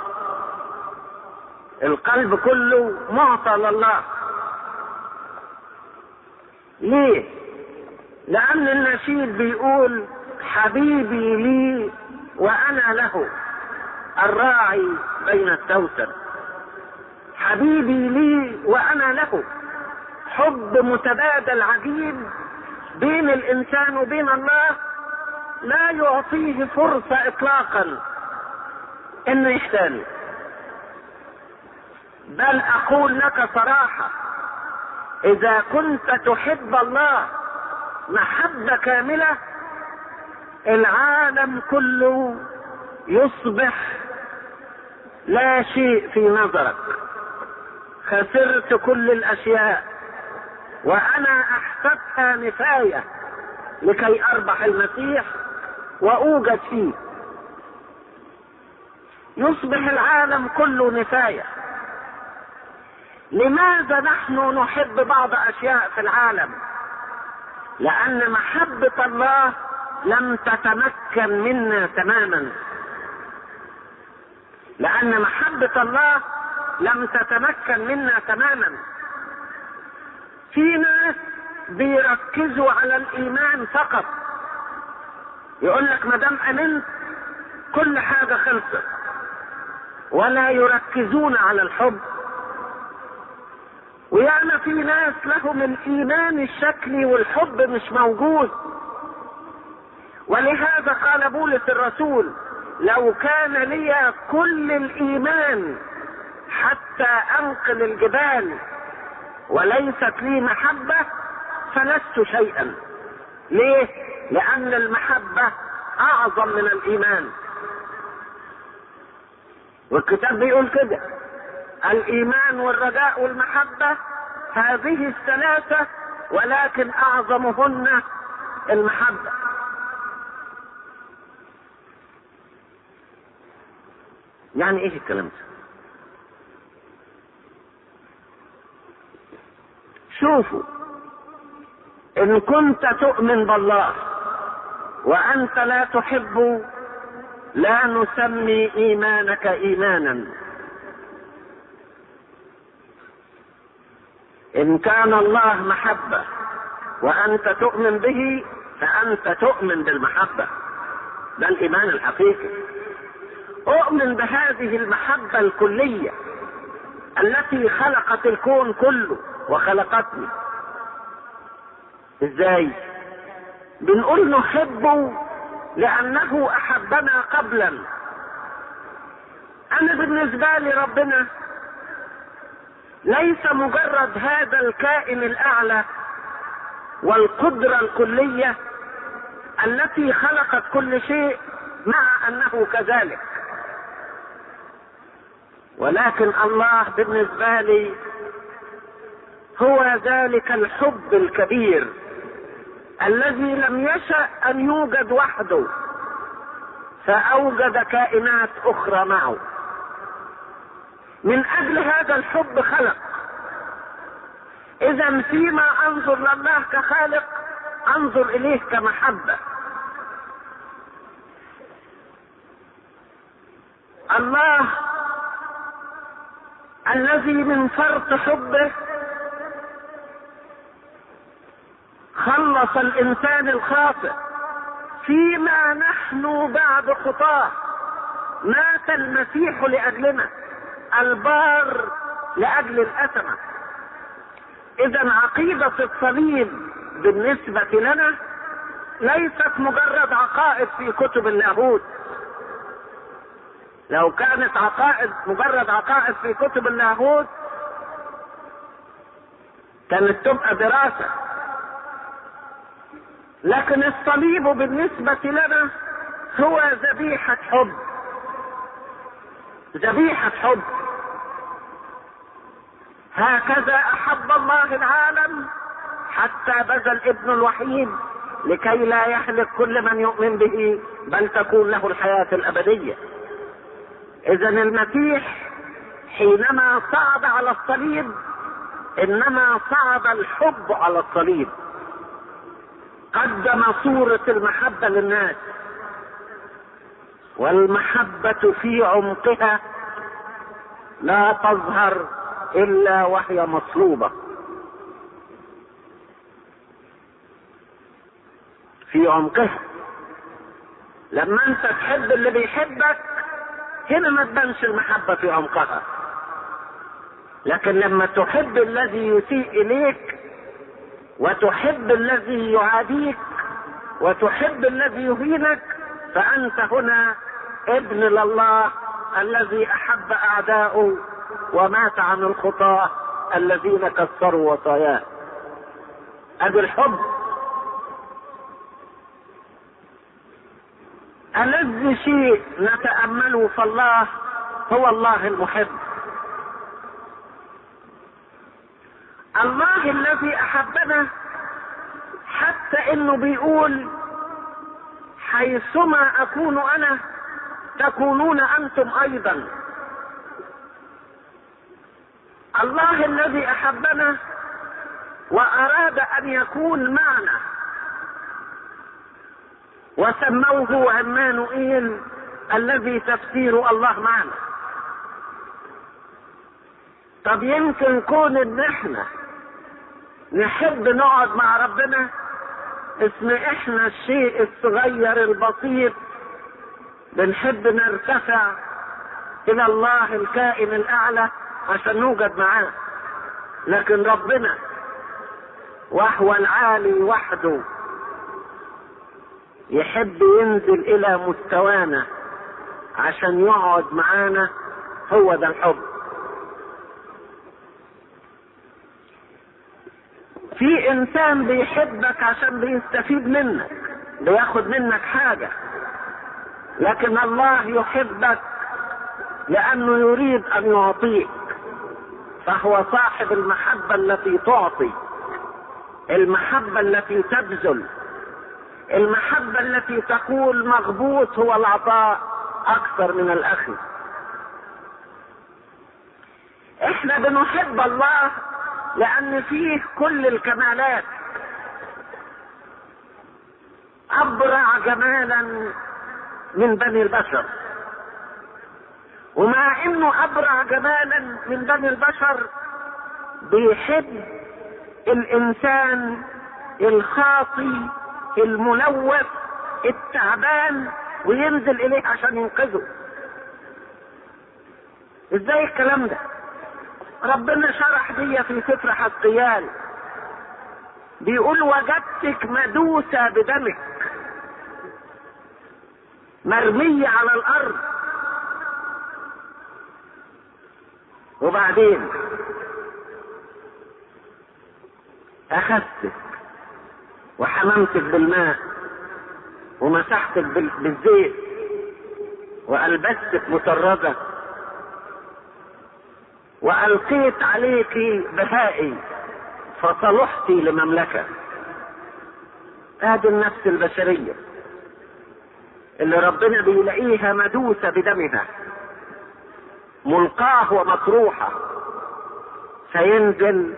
القلب كله معطى لله ليه لان النشيد بيقول حبيبي لي وانا له الراعي بين التوتر حبيبي لي وانا له حب متبادل عجيب بين الانسان وبين الله لا يعطيه فرصة اطلاقا انه يحتاج بل اقول لك صراحة اذا كنت تحب الله محبة كاملة العالم كله يصبح لا شيء في نظرك خسرت كل الاشياء وانا احسبها نفاية لكي اربح المسيح واوجد فيه يصبح العالم كله نفاية لماذا نحن نحب بعض اشياء في العالم لان محبة الله لم تتمكن منا تماما لان محبة الله لم تتمكن منا تماما في ناس بيركزوا على الايمان فقط يقول لك ما دام امنت كل حاجه خلصت ولا يركزون على الحب وياما في ناس لهم الايمان الشكلي والحب مش موجود ولهذا قال بولس الرسول لو كان لي كل الايمان حتى انقل الجبال وليست لي محبة فلست شيئا ليه لان المحبة اعظم من الايمان والكتاب بيقول كده الايمان والرجاء والمحبة هذه الثلاثة ولكن اعظمهن المحبه يعني ايه الكلام ده شوفوا ان كنت تؤمن بالله وانت لا تحب لا نسمي ايمانك ايمانا ان كان الله محبه وانت تؤمن به فانت تؤمن بالمحبه ده الايمان الحقيقي اؤمن بهذه المحبه الكليه التي خلقت الكون كله وخلقتني ازاي بنقول نحبه لانه احبنا قبلا انا بالنسبه لي ربنا ليس مجرد هذا الكائن الاعلى والقدره الكليه التي خلقت كل شيء مع انه كذلك ولكن الله بالنسبه لي هو ذلك الحب الكبير الذي لم يشا ان يوجد وحده فاوجد كائنات اخرى معه من اجل هذا الحب خلق اذا فيما انظر لله كخالق انظر اليه كمحبه الله الذي من فرط حبه خلص الانسان الخاطئ فيما نحن بعد خطاه مات المسيح لاجلنا البار لاجل الاثمه اذا عقيده الصليب بالنسبه لنا ليست مجرد عقائد في كتب اللاهوت لو كانت عقائد مجرد عقائد في كتب اللاهوت كانت تبقى دراسه لكن الصليب بالنسبة لنا هو ذبيحة حب ذبيحة حب هكذا أحب الله العالم حتى بذل ابن الوحيد لكي لا يهلك كل من يؤمن به بل تكون له الحياة الأبدية إذا المسيح حينما صعد على الصليب إنما صعد الحب على الصليب قدم صورة المحبة للناس والمحبة في عمقها لا تظهر إلا وهي مصلوبة في عمقها لما انت تحب اللي بيحبك هنا ما تبانش المحبة في عمقها لكن لما تحب الذي يسيء إليك وتحب الذي يعاديك وتحب الذي يهينك فأنت هنا ابن لله الذي أحب أعداؤه ومات عن الخطاة الذين كسروا وصاياه أدي الحب ألذ شيء نتأمله في الله هو الله المحب الله الذي احبنا حتى انه بيقول حيثما اكون انا تكونون انتم ايضا الله الذي احبنا واراد ان يكون معنا وسموه عمانوئيل الذي تفسير الله معنا طب يمكن كون ان احنا نحب نقعد مع ربنا اسم احنا الشيء الصغير البسيط بنحب نرتفع الى الله الكائن الاعلى عشان نوجد معاه لكن ربنا وهو العالي وحده يحب ينزل الى مستوانا عشان يقعد معانا هو ده الحب في انسان بيحبك عشان بيستفيد منك بياخد منك حاجه لكن الله يحبك لانه يريد ان يعطيك فهو صاحب المحبه التي تعطي المحبة التي تبذل المحبة التي تقول مغبوط هو العطاء أكثر من الأخذ احنا بنحب الله لأن فيه كل الكمالات أبرع جمالا من بني البشر ومع انه ابرع جمالا من بني البشر بيحب الانسان الخاطي الملوث التعبان وينزل اليه عشان ينقذه ازاي الكلام ده ربنا شرح دي في سفر حسقيال بيقول وجدتك مدوسة بدمك مرمية على الأرض وبعدين أخذتك وحممتك بالماء ومسحتك بالزيت وألبستك مطردة وألقيت عليك بهائي فصلحتي لمملكة هذه النفس البشرية اللي ربنا بيلاقيها مدوسة بدمها ملقاه ومطروحة فينزل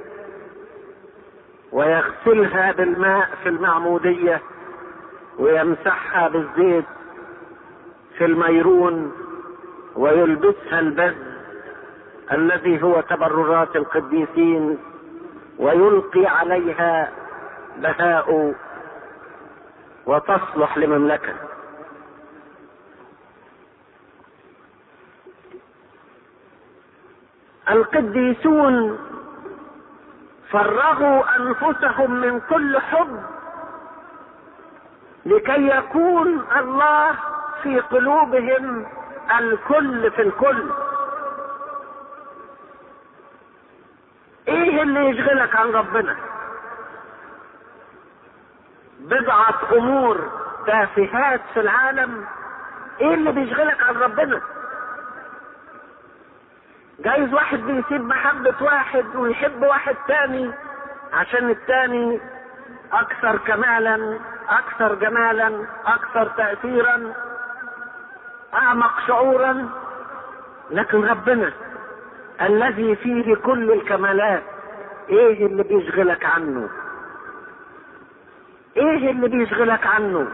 ويغسلها بالماء في المعمودية ويمسحها بالزيت في الميرون ويلبسها البز الذي هو تبررات القديسين ويلقي عليها بهاء وتصلح لمملكه القديسون فرغوا انفسهم من كل حب لكي يكون الله في قلوبهم الكل في الكل ايه اللي يشغلك عن ربنا بضعة امور تافهات في العالم ايه اللي بيشغلك عن ربنا جايز واحد بيسيب محبة واحد ويحب واحد تاني عشان التاني أكثر كمالا أكثر جمالا أكثر تأثيرا أعمق شعورا لكن ربنا الذي فيه كل الكمالات إيه اللي بيشغلك عنه؟ إيه اللي بيشغلك عنه؟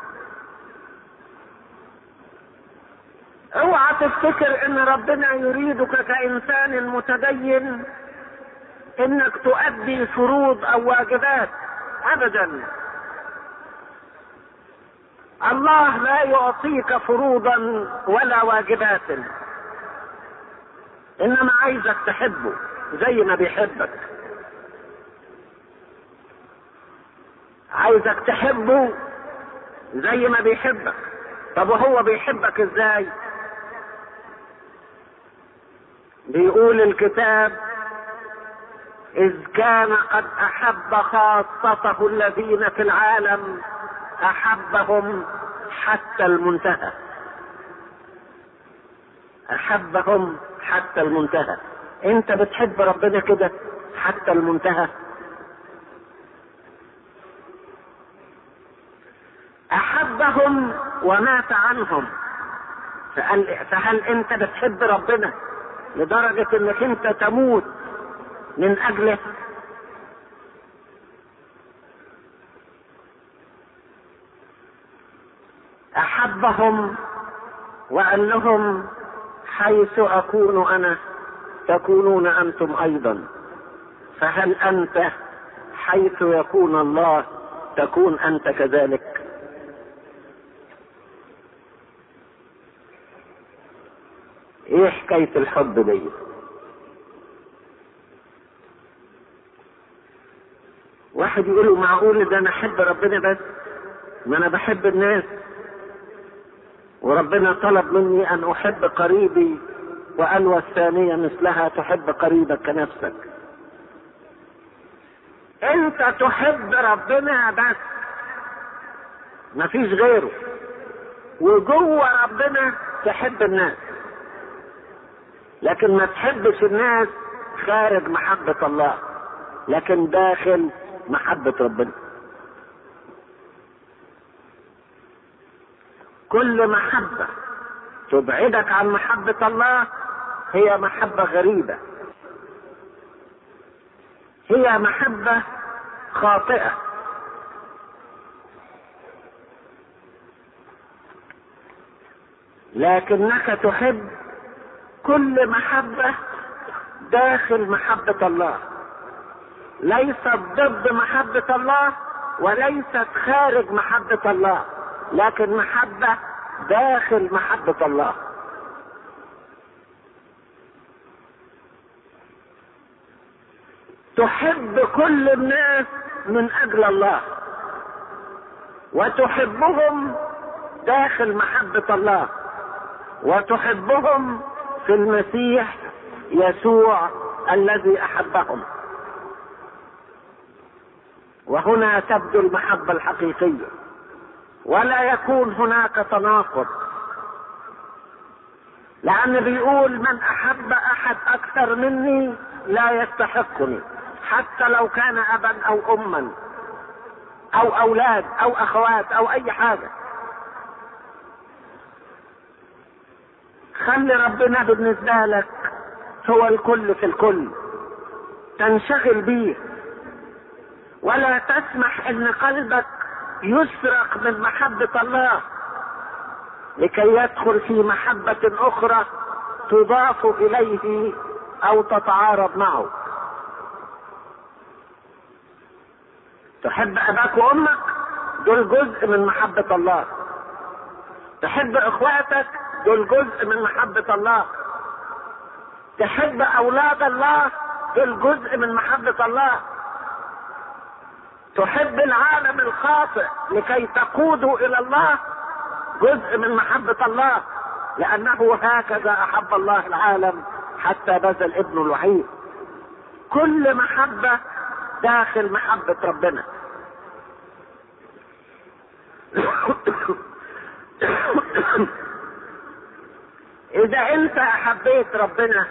اوعى تفتكر ان ربنا يريدك كانسان متدين انك تؤدي فروض او واجبات ابدا الله لا يعطيك فروضا ولا واجبات انما عايزك تحبه زي ما بيحبك عايزك تحبه زي ما بيحبك طب وهو بيحبك ازاي بيقول الكتاب إذ كان قد أحب خاصته الذين في العالم أحبهم حتى المنتهى أحبهم حتى المنتهى أنت بتحب ربنا كده حتى المنتهى أحبهم ومات عنهم فهل, فهل أنت بتحب ربنا لدرجة انك انت تموت من اجله احبهم وقال لهم حيث اكون انا تكونون انتم ايضا فهل انت حيث يكون الله تكون انت كذلك ايه حكاية الحب دي واحد يقول معقول ده انا احب ربنا بس ما انا بحب الناس وربنا طلب مني ان احب قريبي وانوى الثانية مثلها تحب قريبك كنفسك انت تحب ربنا بس مفيش غيره وجوه ربنا تحب الناس لكن ما تحبش الناس خارج محبة الله لكن داخل محبة ربنا كل محبة تبعدك عن محبة الله هي محبة غريبة هي محبة خاطئة لكنك تحب كل محبة داخل محبة الله ليست ضد محبة الله وليست خارج محبة الله لكن محبة داخل محبة الله تحب كل الناس من اجل الله وتحبهم داخل محبة الله وتحبهم في المسيح يسوع الذي احبهم وهنا تبدو المحبة الحقيقية ولا يكون هناك تناقض لأن بيقول من أحب أحد أكثر مني لا يستحقني حتى لو كان أبا أو أما أو أولاد أو أخوات أو أي حاجة خلي ربنا بالنسبة لك هو الكل في الكل تنشغل بيه ولا تسمح ان قلبك يسرق من محبة الله لكي يدخل في محبة اخرى تضاف اليه او تتعارض معه تحب اباك وامك دول جزء من محبة الله تحب اخواتك دول جزء من محبة الله تحب اولاد الله دول جزء من محبة الله تحب العالم الخاطئ لكي تقودوا الى الله جزء من محبة الله لانه هكذا احب الله العالم حتى بذل ابنه الوحيد كل محبة داخل محبة ربنا اذا انت احبيت ربنا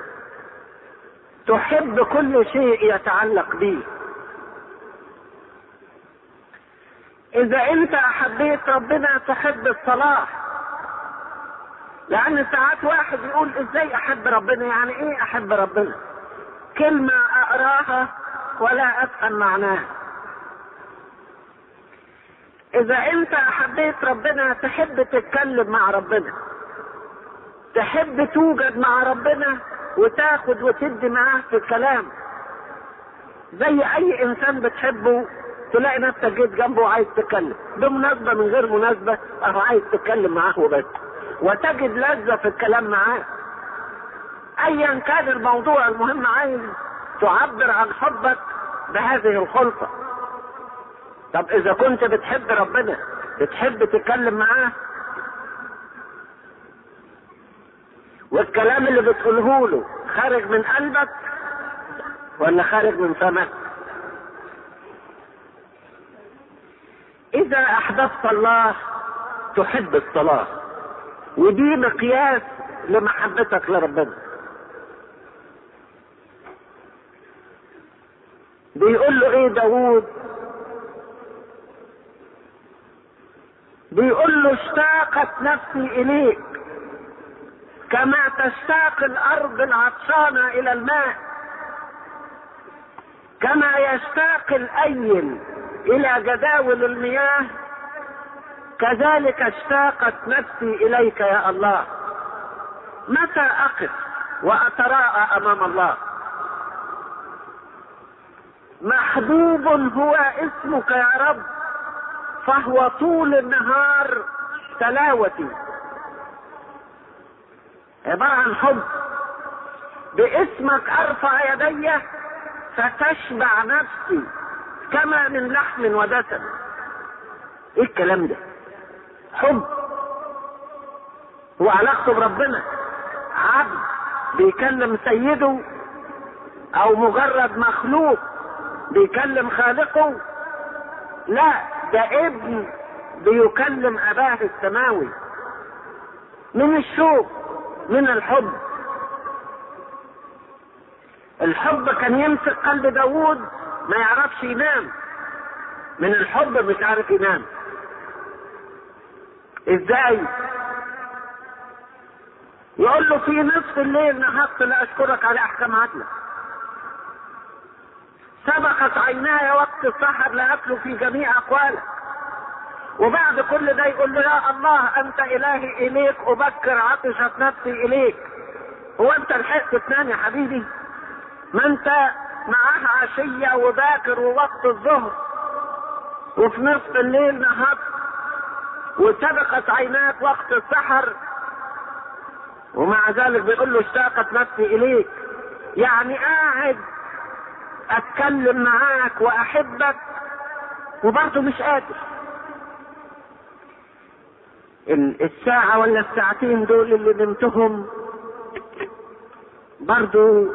تحب كل شيء يتعلق به اذا انت احبيت ربنا تحب الصلاح لان ساعات واحد يقول ازاي احب ربنا يعني ايه احب ربنا كلمة اقراها ولا افهم معناها اذا انت احبيت ربنا تحب تتكلم مع ربنا تحب توجد مع ربنا وتاخد وتدي معاه في الكلام زي اي انسان بتحبه تلاقي نفسك جيت جنبه وعايز تتكلم بمناسبة من غير مناسبة اهو عايز تتكلم معاه وبس وتجد لذة في الكلام معاه ايا كان الموضوع المهم عايز تعبر عن حبك بهذه الخلطة طب اذا كنت بتحب ربنا بتحب تتكلم معاه والكلام اللي بتقوله له خارج من قلبك ولا خارج من فمك اذا احببت الله تحب الصلاة ودي مقياس لمحبتك لربنا بيقول له ايه داوود بيقول له اشتاقت نفسي اليك كما تشتاق الارض العطشانة الى الماء كما يشتاق الايل الى جداول المياه كذلك اشتاقت نفسي اليك يا الله متى اقف واتراءى امام الله محبوب هو اسمك يا رب فهو طول النهار تلاوتي عبارة عن حب باسمك ارفع يدي فتشبع نفسي كما من لحم ودسم ايه الكلام ده حب هو علاقته بربنا عبد بيكلم سيده او مجرد مخلوق بيكلم خالقه لا ده ابن بيكلم اباه السماوي من الشوق من الحب الحب كان يمسك قلب داوود ما يعرفش ينام من الحب مش عارف ينام ازاي يقول له في نصف الليل نهضت لاشكرك على احكام عدلك سبقت عيناي وقت السحر لاكل في جميع اقوالك وبعد كل ده يقول له يا الله انت الهي اليك ابكر عطشت نفسي اليك هو انت لحقت تنام يا حبيبي ما انت معاها عشية وباكر ووقت الظهر وفي نصف الليل نهضت وسبقت عيناك وقت السحر ومع ذلك بيقول له اشتاقت نفسي اليك يعني قاعد اتكلم معاك واحبك وبرضه مش قادر الساعة ولا الساعتين دول اللي نمتهم برضو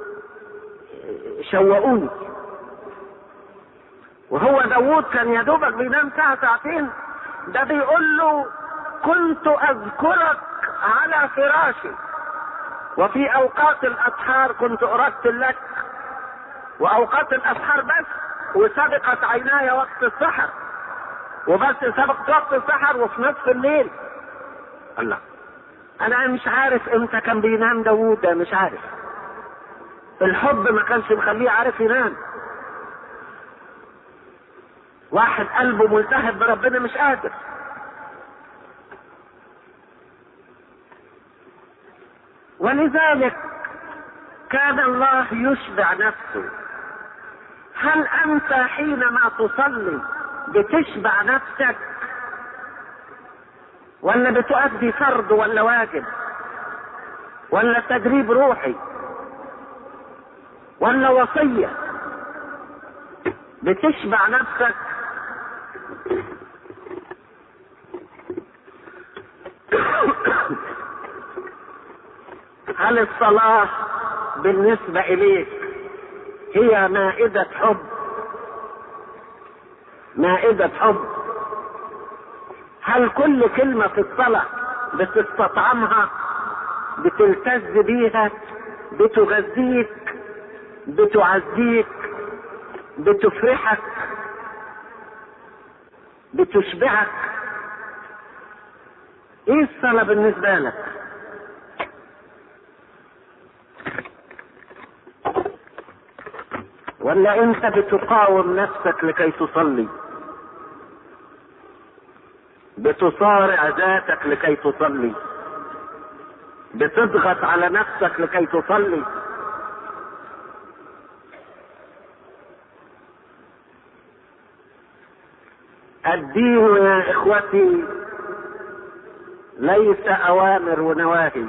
شوقوني وهو داوود كان يا دوبك بينام ساعة ساعتين ده بيقول له كنت اذكرك على فراشي وفي اوقات الاسحار كنت ارتل لك واوقات الاسحار بس وسبقت عيناي وقت السحر وبس سبقت وقت السحر وفي نصف الليل الله انا مش عارف امتى كان بينام داوود ده مش عارف الحب ما كانش مخليه عارف ينام واحد قلبه ملتهب بربنا مش قادر ولذلك كان الله يشبع نفسه هل انت حينما تصلي بتشبع نفسك ولا بتؤدي فرض ولا واجب ولا تدريب روحي ولا وصية بتشبع نفسك هل الصلاة بالنسبة إليك هي مائدة حب مائدة حب هل كل كلمة في الصلاة بتستطعمها بتلتز بيها بتغذيك بتعزيك بتفرحك بتشبعك ايه الصلاة بالنسبة لك ولا انت بتقاوم نفسك لكي تصلي بتصارع ذاتك لكي تصلي بتضغط على نفسك لكي تصلي الدين يا اخوتي ليس اوامر ونواهي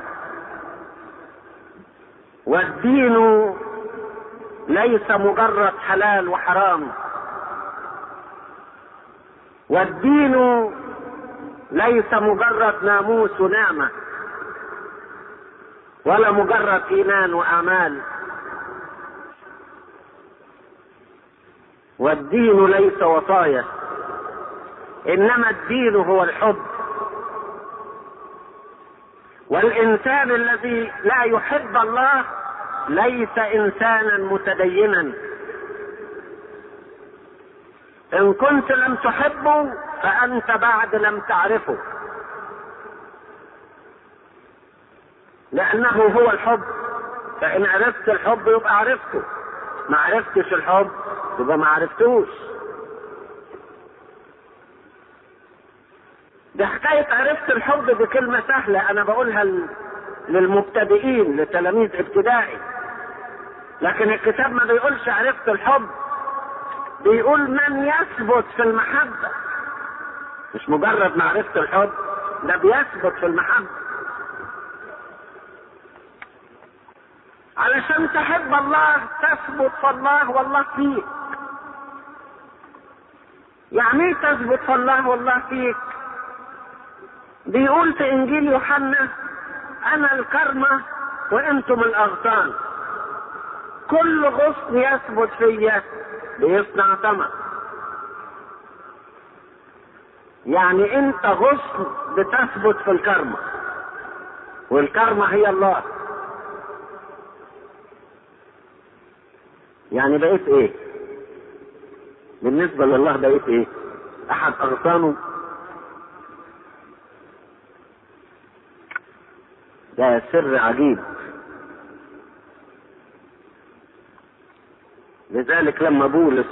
والدين ليس مجرد حلال وحرام والدين ليس مجرد ناموس ونعمة ولا مجرد إيمان وأعمال والدين ليس وصايا إنما الدين هو الحب والإنسان الذي لا يحب الله ليس إنسانا متدينا إن كنت لم تحبه فأنت بعد لم تعرفه لأنه هو الحب فإن عرفت الحب يبقى عرفته ما عرفتش الحب يبقى ما عرفتوش ده حكاية عرفت الحب دي كلمة سهلة أنا بقولها للمبتدئين لتلاميذ ابتدائي لكن الكتاب ما بيقولش عرفت الحب بيقول من يثبت في المحبة مش مجرد معرفة الحب ده بيثبت في المحبة علشان تحب الله تثبت في الله والله فيك يعني ايه تثبت في الله والله فيك بيقول في انجيل يوحنا انا الكرمة وانتم الاغصان كل غصن يثبت فيا بيصنع ثمر يعني انت غصن بتثبت في الكرمة والكرمة هي الله يعني بقيت ايه بالنسبة لله بقيت ايه احد اغصانه ده سر عجيب لذلك لما بولس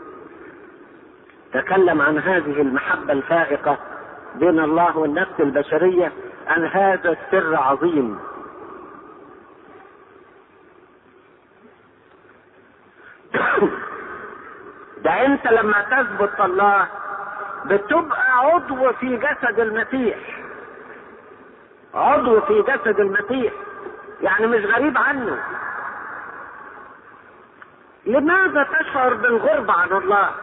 تكلم عن هذه المحبة الفائقة بين الله والنفس البشرية أن هذا السر عظيم ده انت لما تثبت الله بتبقى عضو في جسد المسيح عضو في جسد المسيح يعني مش غريب عنه لماذا تشعر بالغربة عن الله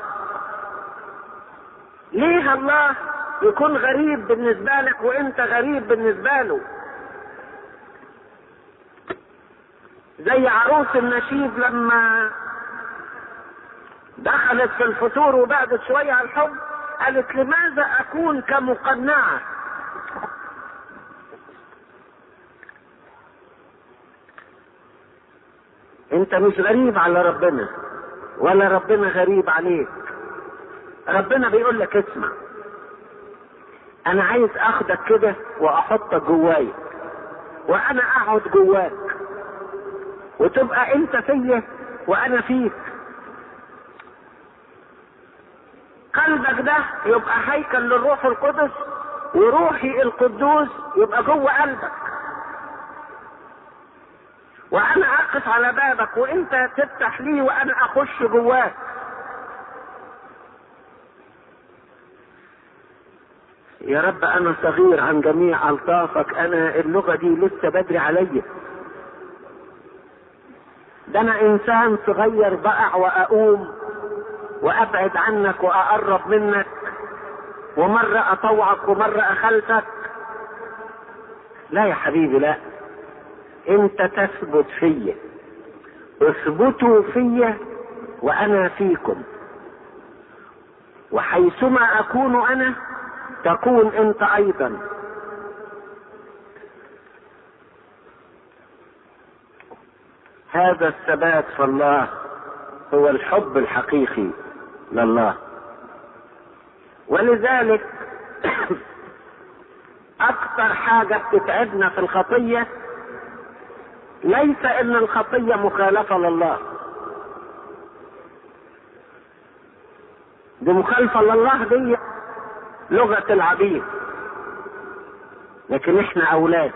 ليه الله يكون غريب بالنسبة لك وانت غريب بالنسبة له زي عروس النشيد لما دخلت في الفتور وبعدت شوية على الحب قالت لماذا اكون كمقنعة انت مش غريب على ربنا ولا ربنا غريب عليك ربنا بيقول لك اسمع انا عايز اخدك كده واحطك جواي وانا اقعد جواك وتبقى انت فيا وانا فيك قلبك ده يبقى هيكل للروح القدس وروحي القدوس يبقى جوه قلبك وانا اقف على بابك وانت تفتح لي وانا اخش جواك يا رب انا صغير عن جميع الطافك انا اللغه دي لسه بدري عليا ده انا انسان صغير بقع واقوم وابعد عنك واقرب منك ومره اطوعك ومره اخلفك لا يا حبيبي لا انت تثبت فيا اثبتوا فيا وانا فيكم وحيثما اكون انا تكون انت ايضا هذا الثبات في الله هو الحب الحقيقي لله ولذلك اكثر حاجه بتتعبنا في الخطيه ليس ان الخطيه مخالفه لله دي مخالفه لله دي لغه العبيد لكن احنا اولاد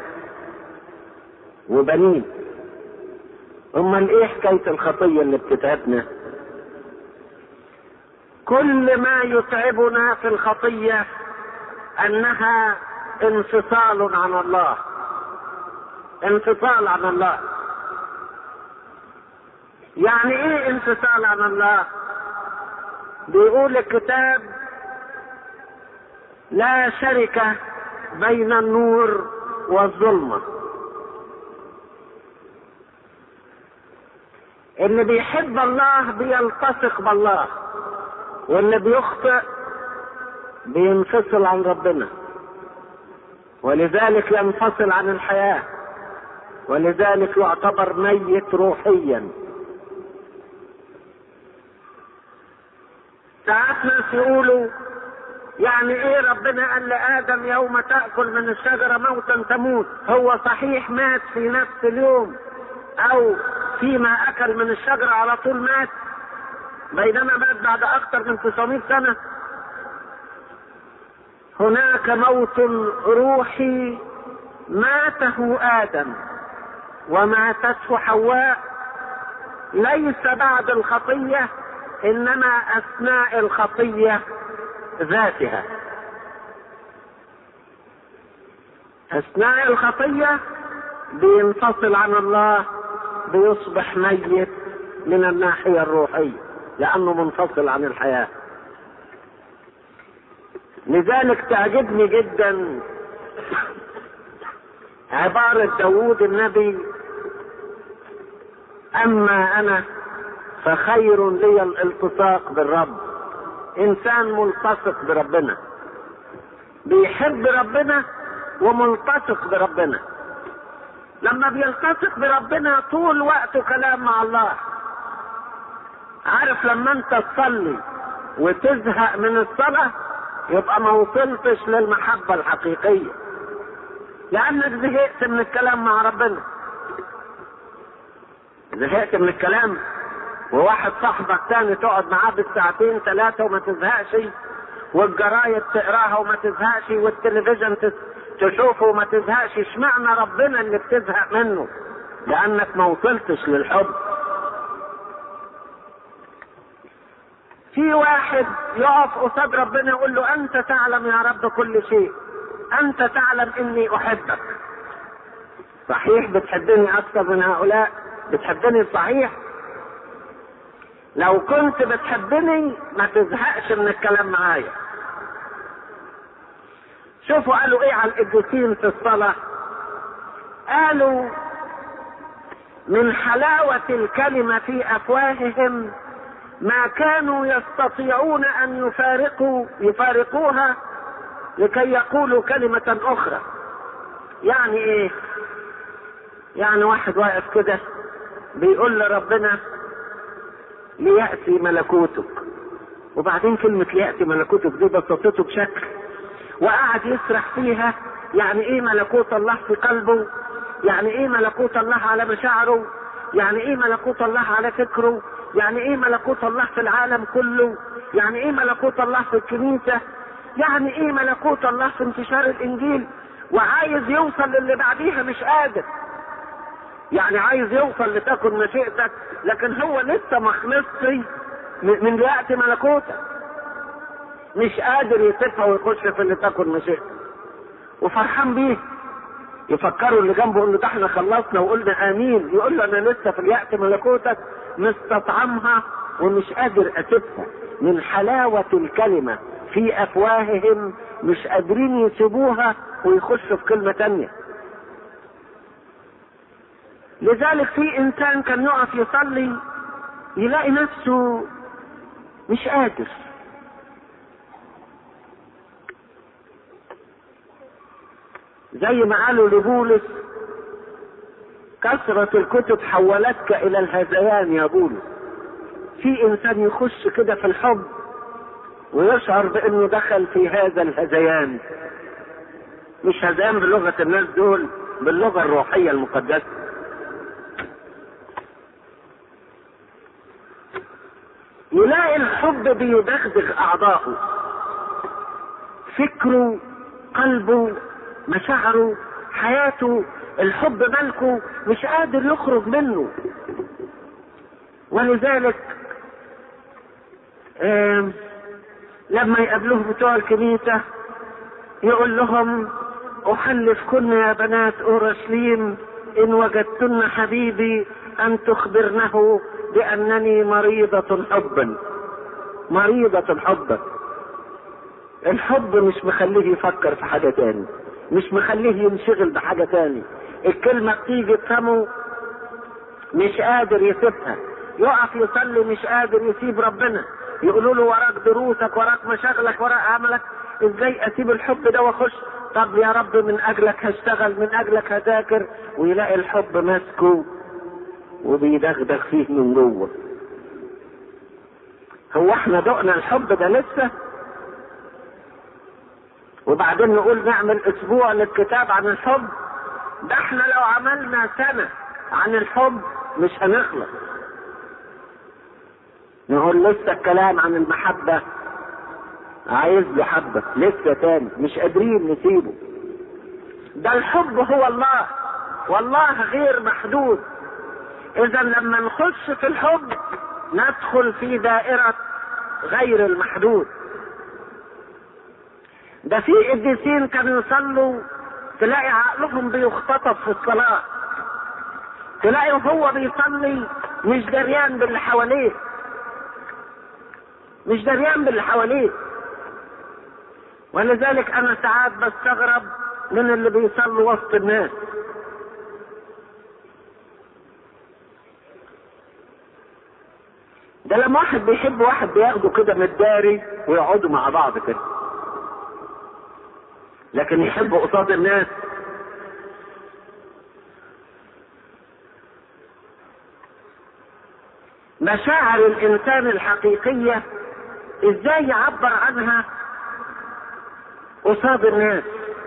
وبنين امال ايه حكايه الخطيه اللي بتتعبنا كل ما يتعبنا في الخطيه انها انفصال عن الله انفصال عن الله يعني ايه انفصال عن الله بيقول الكتاب لا شركة بين النور والظلمة اللي بيحب الله بيلتصق بالله واللي بيخطئ بينفصل عن ربنا ولذلك ينفصل عن الحياه ولذلك يعتبر ميت روحيا ساعات ناس يقولوا يعني ايه ربنا قال لادم يوم تاكل من الشجره موتا تموت هو صحيح مات في نفس اليوم او فيما اكل من الشجره على طول مات بينما مات بعد اكثر من 900 سنه هناك موت روحي ماته ادم وماتته حواء ليس بعد الخطيه انما اثناء الخطيه ذاتها اثناء الخطيه بينفصل عن الله بيصبح ميت من الناحيه الروحيه لانه منفصل عن الحياه لذلك تعجبني جدا عبارة داوود النبي أما أنا فخير لي الالتصاق بالرب إنسان ملتصق بربنا بيحب ربنا وملتصق بربنا لما بيلتصق بربنا طول وقته كلام مع الله عارف لما انت تصلي وتزهق من الصلاة يبقى ما وصلتش للمحبة الحقيقية لأنك زهقت من الكلام مع ربنا زهقت من الكلام وواحد صاحبك تاني تقعد معاه بالساعتين ثلاثة وما تزهقش والجرايد تقراها وما تزهقش والتلفزيون تشوفه وما تزهقش اشمعنى ربنا اللي بتزهق منه لأنك ما وصلتش للحب في واحد يقف قصاد ربنا يقول له انت تعلم يا رب كل شيء انت تعلم اني احبك صحيح بتحبني اكثر من هؤلاء بتحبني صحيح لو كنت بتحبني ما تزهقش من الكلام معايا شوفوا قالوا ايه على القديسين في الصلاة قالوا من حلاوة الكلمة في افواههم ما كانوا يستطيعون ان يفارقوا يفارقوها لكي يقولوا كلمة اخرى يعني ايه يعني واحد واقف كده بيقول لربنا ليأتي ملكوتك وبعدين كلمة ليأتي ملكوتك دي بسطته بشكل وقعد يسرح فيها يعني ايه ملكوت الله في قلبه يعني ايه ملكوت الله على مشاعره يعني ايه ملكوت الله على فكره يعني ايه ملكوت الله في العالم كله يعني ايه ملكوت الله في الكنيسة يعني ايه ملكوت الله في انتشار الانجيل وعايز يوصل للي بعديها مش قادر يعني عايز يوصل لتكن مشيئتك لكن هو لسه ما خلصش من وقت ملكوتك مش قادر يسيبها ويخش في اللي تكن مشيئتك وفرحان بيه يفكروا اللي جنبه يقول له ده احنا خلصنا وقلنا امين يقول له انا لسه في الوقت ملكوتك مستطعمها ومش قادر اسيبها من حلاوة الكلمة في افواههم مش قادرين يسيبوها ويخشوا في كلمة تانية لذلك في انسان كان يقف يصلي يلاقي نفسه مش قادر زي ما قالوا لبولس كثرة الكتب حولتك إلى الهذيان يا بولس في إنسان يخش كده في الحب ويشعر بأنه دخل في هذا الهذيان مش هذيان بلغة الناس دول باللغة الروحية المقدسة يلاقي الحب بيدغدغ أعضاءه فكره قلبه مشاعره حياته الحب ملكه مش قادر يخرج منه ولذلك لما يقابلوه بتوع الكنيسة يقول لهم أحلفكن يا بنات أورشليم إن وجدتن حبيبي أن تخبرنه بأنني مريضة حبا مريضة حبا الحب مش مخليه يفكر في حاجة تاني مش مخليه ينشغل بحاجة تاني الكلمة بتيجي تفهمه مش قادر يسيبها يقف يصلي مش قادر يسيب ربنا يقولوا له وراك دروسك وراك مشاغلك وراك عملك ازاي اسيب الحب ده واخش طب يا رب من اجلك هشتغل من اجلك هذاكر ويلاقي الحب ماسكه وبيدغدغ فيه من جوه هو احنا دقنا الحب ده لسه وبعدين نقول نعمل اسبوع للكتاب عن الحب ده احنا لو عملنا سنة عن الحب مش هنخلص نقول لسه الكلام عن المحبة عايز له حبة لسه تاني مش قادرين نسيبه ده الحب هو الله والله غير محدود اذا لما نخش في الحب ندخل في دائرة غير المحدود ده في قديسين كانوا يصلوا تلاقي عقلهم بيختطف في الصلاة تلاقي وهو بيصلي مش دريان باللي حواليه مش دريان باللي حواليه ولذلك انا ساعات بستغرب من اللي بيصلوا وسط الناس ده لما واحد بيحب واحد بياخده كده من الداري ويقعدوا مع بعض كده لكن يحب قصاد الناس مشاعر الانسان الحقيقية ازاي يعبر عنها قصاد الناس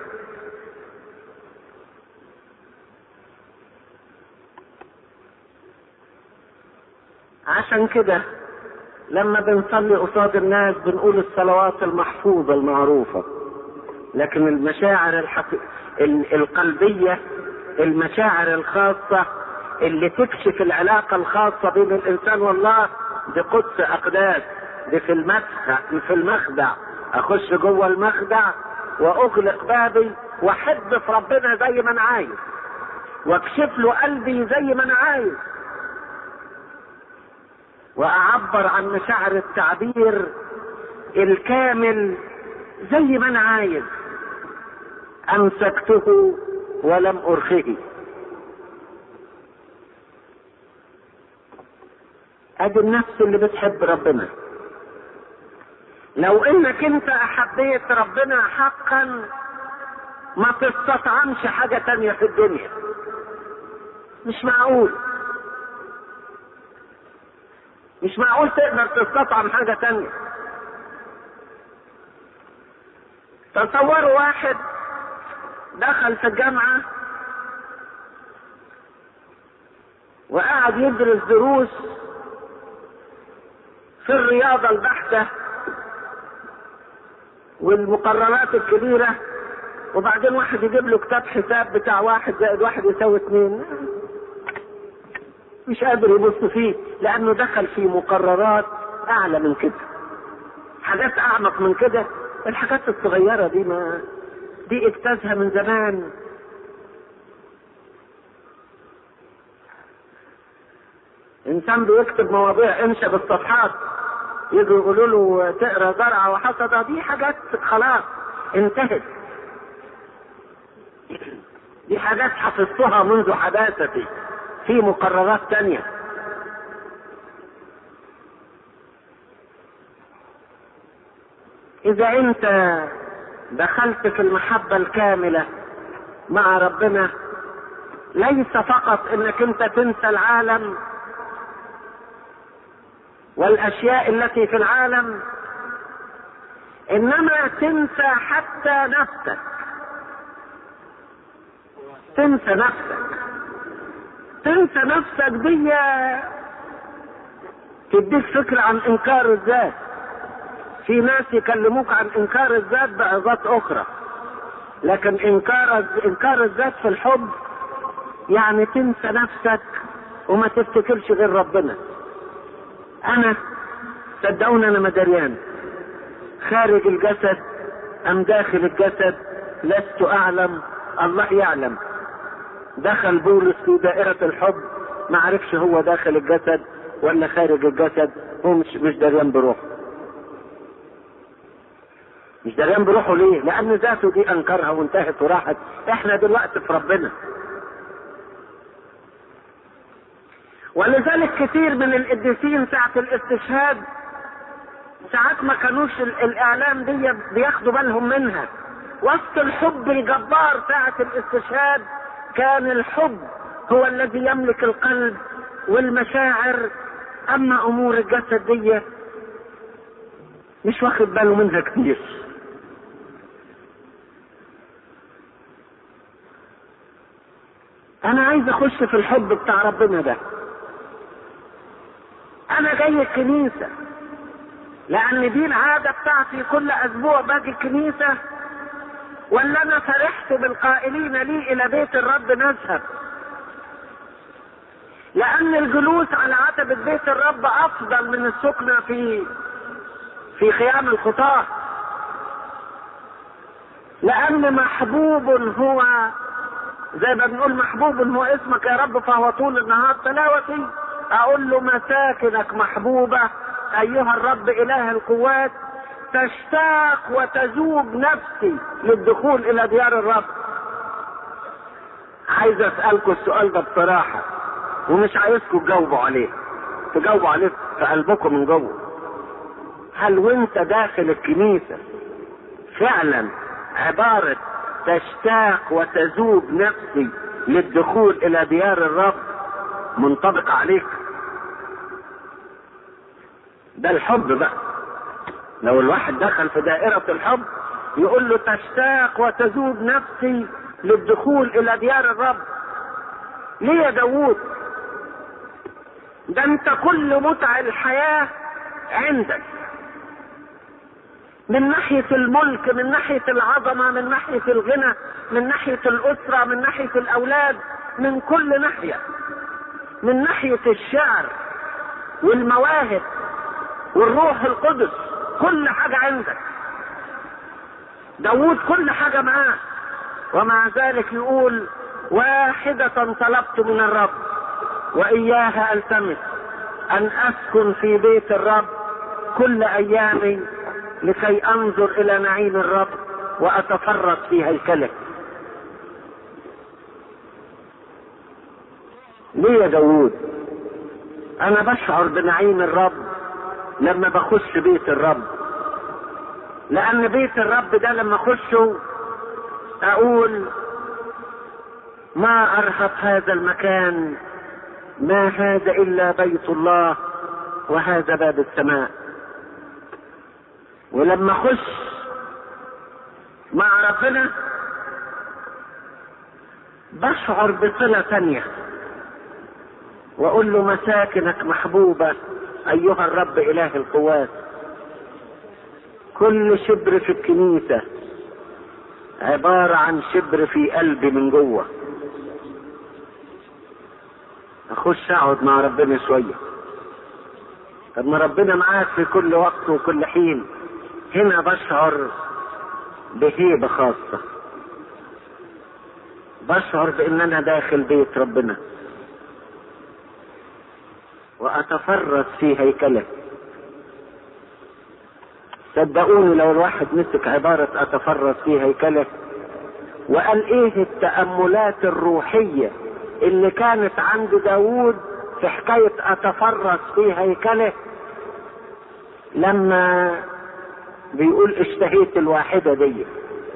عشان كده لما بنصلي قصاد الناس بنقول الصلوات المحفوظة المعروفة لكن المشاعر الحق... ال- القلبية المشاعر الخاصة اللي تكشف العلاقة الخاصة بين الإنسان والله دي قدس أقداس دي في المدخع في المخدع أخش جوه المخدع وأغلق بابي وأحب في ربنا زي ما أنا عايز واكشف له قلبي زي ما أنا عايز واعبر عن مشاعر التعبير الكامل زي ما انا عايز امسكته ولم ارخه ادي النفس اللي بتحب ربنا لو انك انت احبيت ربنا حقا ما تستطعمش حاجة تانية في الدنيا مش معقول مش معقول تقدر تستطعم حاجة تانية تصوروا واحد دخل في الجامعة وقعد يدرس دروس في الرياضة البحتة والمقررات الكبيرة وبعدين واحد يجيب له كتاب حساب بتاع واحد زائد واحد يساوي اتنين مش قادر يبص فيه لانه دخل في مقررات اعلى من كده حاجات اعمق من كده الحاجات الصغيرة دي ما دي اجتازها من زمان انسان بيكتب مواضيع انشا بالصفحات يجوا يقولوا له تقرا زرعه وحصده دي حاجات خلاص انتهت دي حاجات حفظتها منذ حداثتي في مقررات تانية إذا أنت دخلت في المحبة الكاملة مع ربنا ليس فقط انك انت تنسى العالم والاشياء التي في العالم انما تنسى حتى نفسك تنسى نفسك تنسى نفسك دي تديك فكرة عن انكار الذات في ناس يكلموك عن انكار الذات بعظات اخرى لكن انكار انكار الذات في الحب يعني تنسى نفسك وما تفتكرش غير ربنا انا صدقوني انا مدريان خارج الجسد ام داخل الجسد لست اعلم الله يعلم دخل بولس في دائرة الحب ما عرفش هو داخل الجسد ولا خارج الجسد هو مش مش دريان بروحه مش دريان بروحه ليه؟ لأن ذاته دي أنكرها وانتهت وراحت، إحنا دلوقتي في ربنا. ولذلك كثير من القديسين ساعة الاستشهاد ساعات ما كانوش ال- الإعلام دي بياخدوا بالهم منها. وسط الحب الجبار ساعة الاستشهاد كان الحب هو الذي يملك القلب والمشاعر أما أمور الجسد دي مش واخد باله منها كتير. انا عايز اخش في الحب بتاع ربنا ده انا جاي الكنيسة لان دي العادة بتاعتي كل اسبوع باجي الكنيسة ولا انا فرحت بالقائلين لي الى بيت الرب نذهب لان الجلوس على عتبة بيت الرب افضل من السكنة في في خيام الخطاة لان محبوب هو زي ما بنقول محبوب هو اسمك يا رب فهو طول النهار تلاوتي اقول له مساكنك محبوبة ايها الرب اله القوات تشتاق وتذوب نفسي للدخول الى ديار الرب عايز اسألكم السؤال ده بصراحة ومش عايزكم تجاوبوا عليه تجاوبوا عليه في قلبكم من جوه هل وانت داخل الكنيسة فعلا عبارة تشتاق وتذوب نفسي للدخول الى ديار الرب منطبق عليك ده الحب بقى لو الواحد دخل في دائرة الحب يقول له تشتاق وتذوب نفسي للدخول الى ديار الرب ليه يا داوود ده انت كل متع الحياة عندك من ناحية الملك من ناحية العظمة من ناحية الغنى من ناحية الأسرة من ناحية الأولاد من كل ناحية من ناحية الشعر والمواهب والروح القدس كل حاجة عندك داود كل حاجة معاه ومع ذلك يقول واحدة طلبت من الرب وإياها ألتمس أن أسكن في بيت الرب كل أيامي لكي أنظر إلى نعيم الرب وأتفرس في هيكله ليه يا داوود أنا بشعر بنعيم الرب لما بخش بيت الرب لأن بيت الرب ده لما أخشه أقول ما أرهب هذا المكان ما هذا إلا بيت الله وهذا باب السماء ولما أخش مع ربنا بشعر بصلة ثانية وأقول له مساكنك محبوبة أيها الرب إله القوات كل شبر في الكنيسة عبارة عن شبر في قلبي من جوه اخش اقعد مع ربنا شوية طب ما ربنا معاك في كل وقت وكل حين هنا بشعر بهيبة خاصة بشعر بان انا داخل بيت ربنا واتفرس في هيكله صدقوني لو الواحد مسك عبارة اتفرس في هيكله وقال ايه التأملات الروحية اللي كانت عند داوود في حكاية اتفرس في هيكله لما بيقول اشتهيت الواحدة دي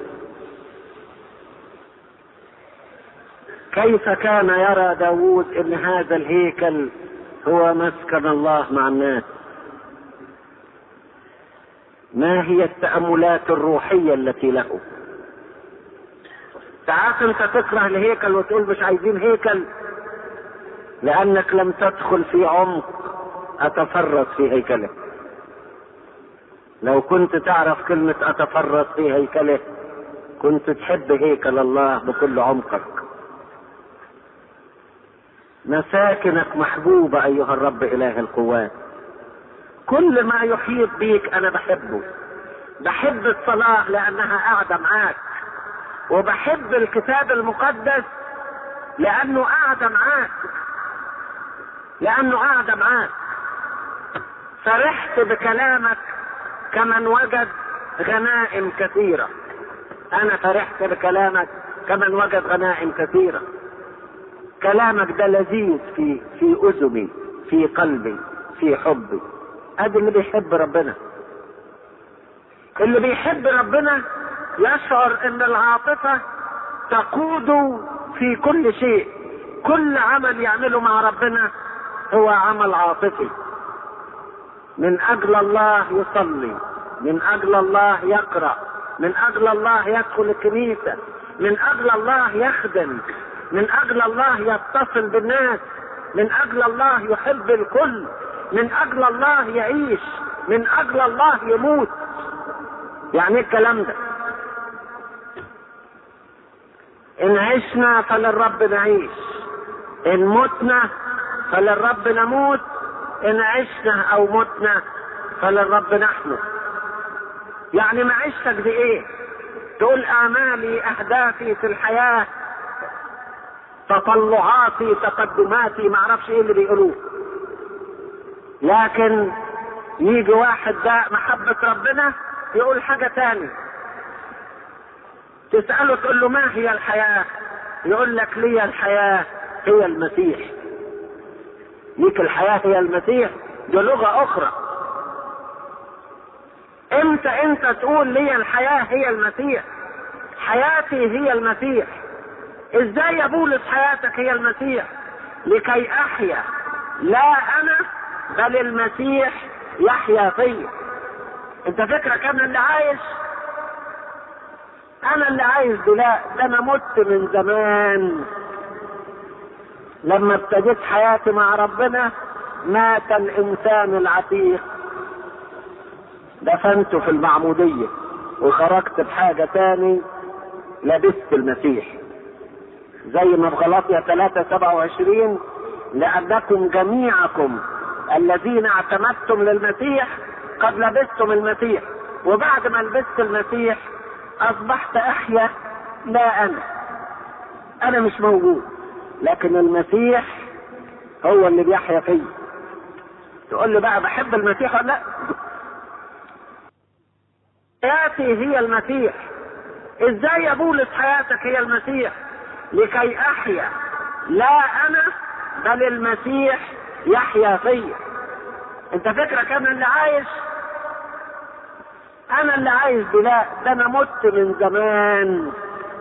كيف كان يرى داوود ان هذا الهيكل هو مسكن الله مع الناس ما هي التأملات الروحية التي له ساعات انت تكره الهيكل وتقول مش عايزين هيكل لانك لم تدخل في عمق اتفرس في هيكله لو كنت تعرف كلمة اتفرس في هيكله كنت تحب هيكل الله بكل عمقك مساكنك محبوبة ايها الرب اله القوات كل ما يحيط بيك انا بحبه بحب الصلاة لانها قاعدة معاك وبحب الكتاب المقدس لانه قاعدة معاك لانه قاعدة معاك فرحت بكلامك كمن وجد غنائم كثيرة انا فرحت بكلامك كمن وجد غنائم كثيرة كلامك ده لذيذ في في اذني في قلبي في حبي ادي اللي بيحب ربنا اللي بيحب ربنا يشعر ان العاطفة تقود في كل شيء كل عمل يعمله مع ربنا هو عمل عاطفي من اجل الله يصلي من اجل الله يقرا من اجل الله يدخل الكنيسه من اجل الله يخدم من اجل الله يتصل بالناس من اجل الله يحب الكل من اجل الله يعيش من اجل الله يموت يعني ايه الكلام ده ان عشنا فللرب نعيش ان متنا فللرب نموت ان عشنا او متنا فللرب نحن يعني معيشتك دي ايه تقول امالي اهدافي في الحياة تطلعاتي تقدماتي معرفش ايه اللي بيقولوه لكن يجي واحد ده محبة ربنا يقول حاجة تاني تسأله تقول له ما هي الحياة يقول لك لي الحياة هي المسيح ليك الحياة هي المسيح دي لغة أخرى امتى انت تقول لي الحياة هي المسيح حياتي هي المسيح ازاي يا بولس حياتك هي المسيح لكي احيا لا انا بل المسيح يحيا فيا انت فكرك انا اللي عايش انا اللي عايش دي لا ده انا مت من زمان لما ابتديت حياتي مع ربنا مات الانسان العتيق دفنته في المعمودية وخرجت بحاجة تاني لبست المسيح زي ما في غلاطيا 3 27 لأنكم جميعكم الذين اعتمدتم للمسيح قد لبستم المسيح وبعد ما لبست المسيح أصبحت أحيا لا أنا أنا مش موجود لكن المسيح هو اللي بيحيا فيا تقول لي بقى بحب المسيح ولا لا حياتي هي المسيح ازاي يا بولس حياتك هي المسيح لكي احيا لا انا بل المسيح يحيا فيا انت فكرك انا اللي عايش انا اللي عايش دي لا ده انا مت من زمان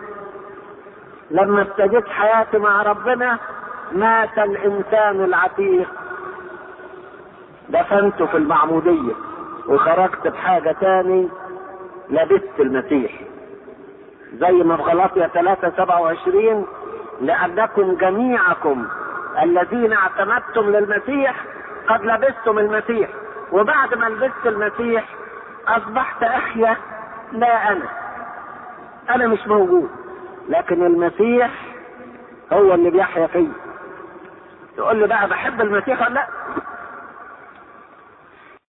لما ابتديت حياتي مع ربنا مات الانسان العتيق دفنته في المعمودية وخرجت بحاجة تاني لبست المسيح زي ما في غلاطيا 3 27 لأنكم جميعكم الذين اعتمدتم للمسيح قد لبستم المسيح وبعد ما لبست المسيح أصبحت أحيا لا أنا أنا مش موجود لكن المسيح هو اللي بيحيا فيا تقول لي بقى بحب المسيح ولا لا